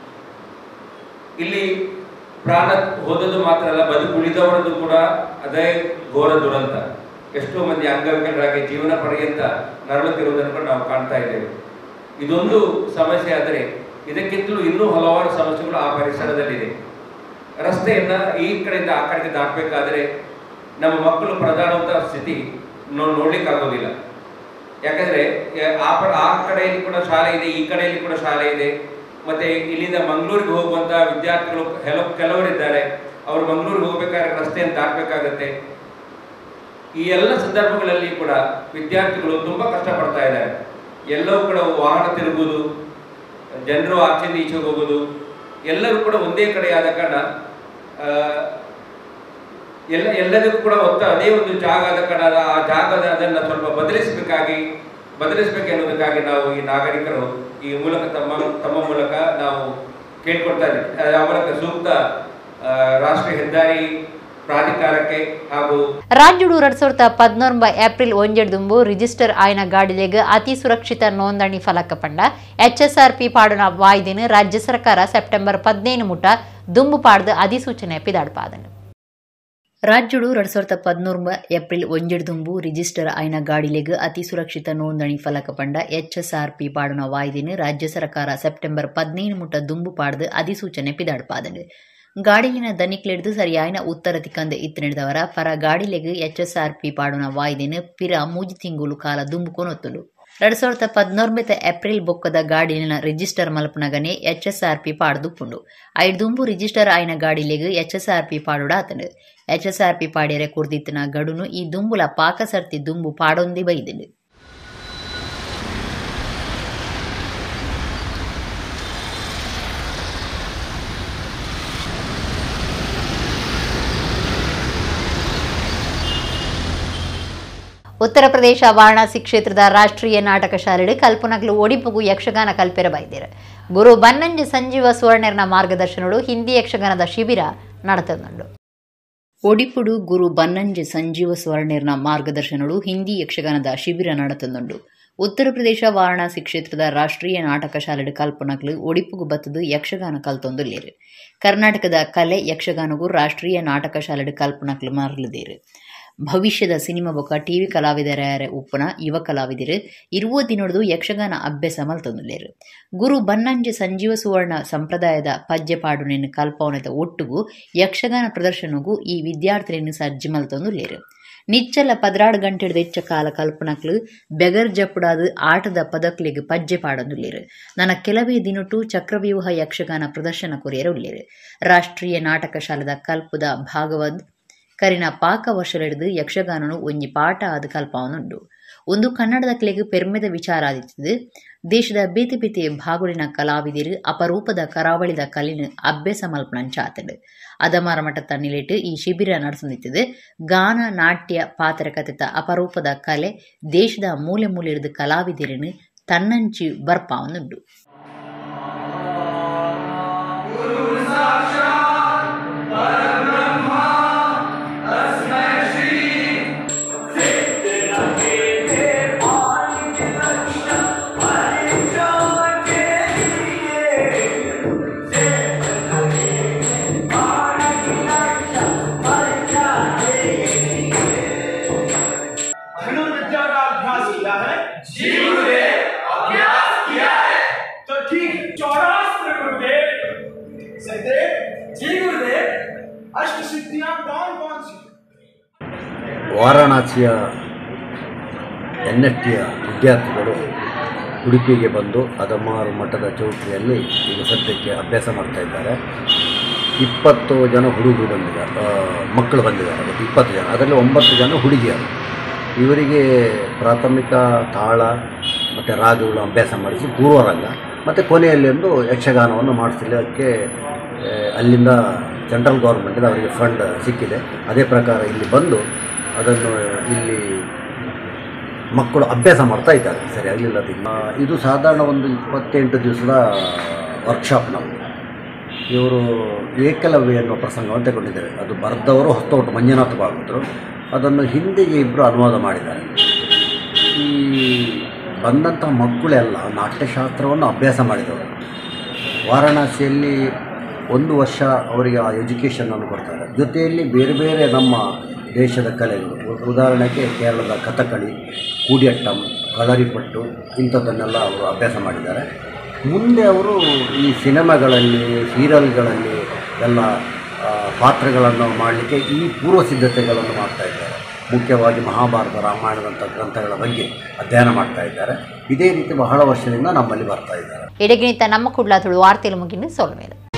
[SPEAKER 9] ಇಲ್ಲಿ ಪ್ರಾಣ ಹೋದದ್ದು ಮಾತ್ರ ಅಲ್ಲ ಬದುಕುಳಿದವರದ್ದು ಕೂಡ ಅದೇ ಘೋರ ದುರಂತ ಎಷ್ಟೋ ಮಂದಿ ಅಂಗವಿಕಲರಾಗಿ ಜೀವನ ಪರ್ಯಂತ ನರಳುತ್ತಿರುವುದನ್ನು ಕೂಡ ನಾವು ಕಾಣ್ತಾ ಇದ್ದೇವೆ ಇದೊಂದು ಸಮಸ್ಯೆ ಆದರೆ ಇದಕ್ಕಿಂತಲೂ ಇನ್ನೂ ಹಲವಾರು ಸಮಸ್ಯೆಗಳು ಆ ಪರಿಸರದಲ್ಲಿದೆ ರಸ್ತೆಯನ್ನ ಈ ಕಡೆಯಿಂದ ಆ ಕಡೆಗೆ ದಾಟಬೇಕಾದರೆ ನಮ್ಮ ಮಕ್ಕಳು ಪರದಾಡುವಂಥ ಸ್ಥಿತಿ ನೋ ನೋಡ್ಲಿಕ್ಕಾಗೋದಿಲ್ಲ ಯಾಕಂದ್ರೆ ಯ- ಆ ಪ- ಆ ಕಡೆಯಲ್ಲಿ ಕೂಡ ಶಾಲೆ ಇದೆ ಈ ಕಡೆಯಲ್ಲಿ ಕೂಡ ಶಾಲೆ ಇದೆ ಮತ್ತೆ ಇಲ್ಲಿಂದ ಮಂಗಳೂರಿಗೆ ಹೋಗುವಂತ ವಿದ್ಯಾರ್ಥಿಗಳು ಕೆಲವು ಕೆಲವರಿದ್ದಾರೆ ಅವರು ಮಂಗಳೂರಿಗೆ ಹೋಗ್ಬೇಕಾದ್ರೆ ರಸ್ತೆಯನ್ನು ದಾಟಬೇಕಾಗತ್ತೆ ಈ ಎಲ್ಲ ಸಂದರ್ಭಗಳಲ್ಲಿ ಕೂಡ ವಿದ್ಯಾರ್ಥಿಗಳು ತುಂಬಾ ಕಷ್ಟಪಡ್ತಾ ಇದ್ದಾರೆ ಎಲ್ಲವೂ ಕೂಡ ವಾಹನ ತಿರುಗುವುದು ಜನರು ಆಚೆಯಿಂದ ಈಚೆಗೆ ಹೋಗೋದು ಎಲ್ಲರೂ ಕೂಡ ಒಂದೇ ಕಡೆ ಆದ ಕಾರಣ ಆ, ಎಲ್ಲ ಎಲ್ಲದಕ್ಕೂ ಕೂಡ ಒತ್ತ ಅದೇ ಒಂದು ಜಾಗ ಆದ ಕಾರಣ ಆ ಜಾಗದ ಅದನ್ನು ಸ್ವಲ್ಪ ಬದಲಿಸಬೇಕಾಗಿ ಬದಲಿಸಬೇಕೆನ್ನುವುದಕ್ಕಾಗಿ ನಾವು ಈ ನಾಗರಿಕರು ಈ ಮೂಲಕ ತಮ್ಮ ತಮ್ಮ ಮೂಲಕ ನಾವು ಕೇಳ್ಕೊಳ್ತಾ ಇದ್ದೀವಿ ಆ ಮೂಲಕ ಸೂಕ್ತ ಆ, ರಾಷ್ಟ್ರೀಯ ಹೆದ್ದಾರಿ ಪ್ರಾಧಿಕಾರಕ್ಕೆ ಹಾಗೂ
[SPEAKER 1] ರಾಜ್ಯಡು ಎರಡ್ ಸಾವಿರದ ಪದ್ನೊಂಬ ಏಪ್ರಿಲ್ ಒಂಜೆಡ್ದುಂಬು ರಿಜಿಸ್ಟರ್ ಆಯ್ನ ಗಾಡಿಲೆಗ್ ಅತಿ ಸುರಕ್ಷಿತ ನೋಂದಣಿ ಫಲಕ ಪಂಡ ಎಚ್ಎಸ್ಆರ್ಪಿ ಪಾಡುನ ವಾಯ್ದಿನ ರಾಜ್ಯ ಸರ್ಕಾರ ಸೆಪ್ಟೆಂಬರ್ ಪದ್ನೈದು ಮುಟ್ಟ ದುಂಬು ಪಾಡ್ದು ಅಧಿಸೂಚನೆ ಪಿದಾಡ್ಪಾದನು ರಾಜ್ಯಡು ಎರಡು ಸಾವಿರದ ಪದ್ನೂರು ಏಪ್ರಿಲ್ ಒಂಜೆಡ್ದುಂಬು ರಿಜಿಸ್ಟರ್ ಆಯ್ನ ಗಾಡಿಲೆಗ್ ಅತಿ ಸುರಕ್ಷಿತ ನೋಂದಣಿ ಫಲಕ ಪಂಡ ಎಚ್ ಎಸ್ ಆರ್ ಪಿ ಪಾಡುನ ವಾಯ್ದಿನ ರಾಜ್ಯ ಸರ್ಕಾರ ಸೆಪ್ಟೆಂಬರ್ ಪದಿನೈದು ಮುಟ್ಟ ದುಂಬು ಪಾಡ್ದು ಅಧಿಸೂಚನೆ ಪಿದಾಡ್ಪಾದನು ಗಾಡಿಲಿನ ದನಿಕ್ಲೆಡ್ದು ಸರಿಯಾಯ್ನ ಉತ್ತರ ತಿಕ್ಕಂದೆ ಇತ್ತಿನಿಡ್ದವರ ಪರ ಗಾಡಿಲೆಗ್ ಎಚ್ ಎಸ್ ಆರ್ ಪಿ ಪಾಡುನ ವಾಯ್ದಿನ ಪಿರ ಮೂಜಿ ತಿಂಗುಲು ಕಾಲ ದುಂಬು ಕೊನೊತ್ತುಲು ಎರಡು ಸಾವಿರದ ಪದ್ನೊರ್ಮೆತ ಏಪ್ರಿಲ್ ಬೊಕ್ಕದ ಗಾಡಿನ ರಿಜಿಸ್ಟರ್ ಮಲ್ಪನಗನೆ ಎಚ್ ಎಸ್ ಆರ್ ಪಿ ಪಾಡ್ದುಪ್ಪುಂಡು ಐದು ದುಂಬು ರಿಜಿಸ್ಟರ್ ಆಯ್ನ ಗಾಡಿಲೆಗ್ ಎಚ್ ಎಸ್ ಆರ್ ಪಿ ಪಾಡುಡ ಆತನು ಎಚ್ ಎಸ್ ಆರ್ ಪಿ ಪಾಡ್ಯರೆ ಕುರ್ದಿತ್ತಿನ ಗಡುನು ಈ ದುಂಬುಲ ಪಾಕಸರ್ತಿ ದುಂಬು ಪಾಡೊಂದಿ ಬೈದಿಲು ಉತ್ತರ ಪ್ರದೇಶ ವಾರಣಾಸಿ ಕ್ಷೇತ್ರದ ರಾಷ್ಟ್ರೀಯ ನಾಟಕ ಶಾಲೆಡ್ ಕಲ್ಪನಗಳು ಒಡಿಪುಗು ಯಕ್ಷಗಾನ ಕಲ್ಪೆರ ಬೈದಿರು ಗುರು ಬನ್ನಂಜಿ ಸಂಜೀವ ಸುವರ್ಣರ್ನ ಮಾರ್ಗದರ್ಶನಡು ಹಿಂದಿ ಯಕ್ಷಗಾನದ ಶಿಬಿರ ನಡೆತಂದುಂಡು ಒಡಿಪುಡು ಗುರು ಬನ್ನಂಜಿ ಸಂಜೀವ ಸುವರ್ಣರ್ನ ಮಾರ್ಗದರ್ಶನಡು ಹಿಂದಿ ಯಕ್ಷಗಾನದ ಶಿಬಿರ ನಡೆತಂದುಂಡು ಉತ್ತರ ಪ್ರದೇಶ ವಾರಣಾಸಿ ಕ್ಷೇತ್ರದ ರಾಷ್ಟ್ರೀಯ ನಾಟಕ ಶಾಲೆಡ್ ಕಲ್ಪನಗಳು ಒಡಿಪುಗು ಬತ್ತದು ಯಕ್ಷಗಾನ ಕಲ್ತೊಂದುಲ್ಲೇರು ಕರ್ನಾಟಕದ ಕಲೆ ಯಕ್ಷಗಾನಗೂ ರಾಷ್ಟ್ರೀಯ ನಾಟಕ ಶಾಲೆಡ್ ಕಲ್ಪನಗಳು ಮಾರಲಿದೇರು ಭವಿಷ್ಯದ ಸಿನಿಮಾ ಬೊಕ ಟಿವಿ ಕಲಾವಿದರ ಉಪ್ಪನ ಯುವ ಕಲಾವಿದರು ಇರುವ ದಿನೊಡ್ದು ಯಕ್ಷಗಾನ ಅಭ್ಯಾಸ ಮಲ್ತೊಂದುಲ್ಲೇರು ಗುರು ಬನ್ನಂಜಿ ಸಂಜೀವ ಸುವರ್ಣ ಸಂಪ್ರದಾಯದ ಪದ್ಯ ಪಾಡುನೆನ್ ಕಲ್ಪವನದ ಒಟ್ಟುಗು ಯಕ್ಷಗಾನ ಪ್ರದರ್ಶನಗೂ ಈ ವಿದ್ಯಾರ್ಥಿಯನ್ನು ಸಜ್ಜು ಮಲ್ತೊಂದುಲ್ಲೇರು ನಿಚ್ಚಲ ಪದ್ರಾಡು ಗಂಟೆಡ್ದ ಹೆಚ್ಚ ಕಾಲ ಕಲ್ಪನಕ್ಲು ಬೆಗರ್ ಜಪ್ಪುಡಾದು ಆಟದ ಪದಕ್ಲಿಗೆ ಪಜ್ಜೆ ಪಾಡೊಂದುಲ್ಲೇರು ನನ್ನ ಕೆಲವೇ ದಿನಟು ಚಕ್ರವ್ಯೂಹ ಯಕ್ಷಗಾನ ಪ್ರದರ್ಶನ ಕೊರಿಯರ ಉಲ್ಲೇರು ರಾಷ್ಟ್ರೀಯ ನಾಟಕ ಶಾಲೆದ ಕಲ್ಪದ ಭಾಗವದ್ ಕರಿನ ಪಾಕ ವರ್ಷಲೆಡ್ದು ಯಕ್ಷಗಾನನು ಒಂಜಿ ಪಾಠ ಆದ ಕಲ್ಪವನುಂಡು ಒಂದು ಕನ್ನಡದ ಕೆಲೆಗೆ ಪೆರ್ಮೆದ ವಿಚಾರ ಆದಿತ್ತದು ದೇಶದ ಬೇತೆ ಬೇತೆ ಭಾಗುಳಿನ ಕಲಾವಿದರು ಅಪರೂಪದ ಕರಾವಳಿದ ಕಲಿನ ಅಭ್ಯಾಸ ಮಲ್ಪನಂಚಾತಡು ಅದಮಾರ ಮಠ ತನ್ನಿಲಿಟ್ಟು ಈ ಶಿಬಿರ ನಡೆಸಂದಿತ್ತದು ಗಾನ ನಾಟ್ಯ ಪಾತ್ರಕಥಿತ ಅಪರೂಪದ ಕಲೆ ದೇಶದ ಮೂಲೆ ಮೂಲೆ ಹಿಡಿದು ಕಲಾವಿದರನ್ನು ತನ್ನಂಚಿ ಬರ್ಪಾವನುಂಡು
[SPEAKER 10] धनुर्विद्या का अभ्यास किया है जी गुरुदेव अभ्यास किया है तो ठीक चौरास्त्र गुरुदेव सहदेव जी गुरुदेव अष्ट सिद्धियां कौन कौन सी
[SPEAKER 11] ವಾರಾಣಸಿಯ ಎನ್ ಎಫ್ ಟಿಯ ವಿದ್ಯಾರ್ಥಿಗಳು ಉಡುಪಿಗೆ ಬಂದು ಅದಮಾರು ಮಠದ ಚೌಕಿಯಲ್ಲಿ ಈಗ ಸದ್ಯಕ್ಕೆ ಅಭ್ಯಾಸ ಮಾಡ್ತಾ ಇದ್ದಾರೆ ಇಪ್ಪತ್ತು ಜನ ಹುಡುಗರು ಬಂದಿದ್ದಾರೆ ಆ, ಮಕ್ಕಳು ಬಂದಿದ್ದಾರೆ ಮತ್ತು ಇಪ್ಪತ್ತು ಜನ ಅದರಲ್ಲಿ ಒಂಬತ್ತು ಜನ ಹುಡುಗಿಯರು ಇವರಿಗೆ ಪ್ರಾಥಮಿಕ ತಾಳ ಮತ್ತು ರಾಗಗಳು ಅಭ್ಯಾಸ ಮಾಡಿಸಿ ಪೂರ್ವರಂಗ ಮತ್ತು ಕೊನೆಯಲ್ಲಿ ಒಂದು ಯಕ್ಷಗಾನವನ್ನು ಮಾಡಿಸಲಿಕ್ಕೆ ಆ, ಅಲ್ಲಿಂದ ಸೆಂಟ್ರಲ್ ಗೌರ್ಮೆಂಟಿಂದ ಅವರಿಗೆ ಫಂಡ್ ಸಿಕ್ಕಿದೆ ಅದೇ ಪ್ರಕಾರ ಇಲ್ಲಿ ಬಂದು ಅದನ್ನು ಇಲ್ಲಿ ಮಕ್ಕಳು ಅಭ್ಯಾಸ ಮಾಡ್ತಾ ಇದ್ದಾರೆ ಸರಿ ಆಗಲಿಲ್ಲ ಇದು ಸಾಧಾರಣ ಒಂದು ಇಪ್ಪತ್ತೆಂಟು ದಿವಸದ ವರ್ಕ್ಶಾಪ್ ನಾವು ಇವರು ಏಕಲವ್ಯ ಎನ್ನುವ ಪ್ರಸಂಗವನ್ನು ತಗೊಂಡಿದ್ದಾರೆ ಅದು ಬರೆದವರು ಹೊಸ್ತೋಟು ಮಂಜುನಾಥ ಭಾಗವತರು ಅದನ್ನು ಹಿಂದಿಗೆ ಇಬ್ಬರು ಅನುವಾದ ಮಾಡಿದ್ದಾರೆ ಈ ಬಂದಂಥ ಮಕ್ಕಳೆಲ್ಲ ನಾಟ್ಯಶಾಸ್ತ್ರವನ್ನು ಅಭ್ಯಾಸ ಮಾಡಿದವರು ವಾರಾಣಸಿಯಲ್ಲಿ ಒಂದು ವರ್ಷ ಅವರಿಗೆ ಆ ಎಜುಕೇಷನನ್ನು ಕೊಡ್ತಾರೆ ಜೊತೆಯಲ್ಲಿ ಬೇರೆ ಬೇರೆ ನಮ್ಮ ದೇಶದ ಕಲೆಗಳು ಉ- ಉದಾಹರಣೆಗೆ ಕೇರಳದ ಕಥಕಳಿ ಕೂಡಿಯಟ್ಟಂ ಕಳರಿಪಟ್ಟು ಇಂಥದ್ದನ್ನೆಲ್ಲ ಅವರು ಅಭ್ಯಾಸ ಮಾಡಿದ್ದಾರೆ ಮುಂದೆ ಅವರು ಈ ಸಿನಿಮಾಗಳಲ್ಲಿ ಸೀರಿಯಲ್ಗಳಲ್ಲಿ ಎಲ್ಲ ಆ, ಪಾತ್ರಗಳನ್ನು ಮಾಡಲಿಕ್ಕೆ ಈ ಪೂರ್ವ ಸಿದ್ಧತೆಗಳನ್ನು ಮಾಡ್ತಾ ಇದ್ದಾರೆ ಮುಖ್ಯವಾಗಿ ಮಹಾಭಾರತ ರಾಮಾಯಣದಂಥ ಗ್ರಂಥಗಳ ಬಗ್ಗೆ ಅಧ್ಯಯನ ಮಾಡ್ತಾ ಇದ್ದಾರೆ ಇದೇ ರೀತಿ ಬಹಳ ವರ್ಷದಿಂದ ನಮ್ಮಲ್ಲಿ ಬರ್ತಾ ಇದ್ದಾರೆ
[SPEAKER 1] ಎಡೆಗಿಣಿತ ನಮ್ಮ ಕುಡ್ಲಾತುಳು ವಾರ್ತೆಲು ಮುಗಿನ ಸೋಲ್ಮೇಲೆ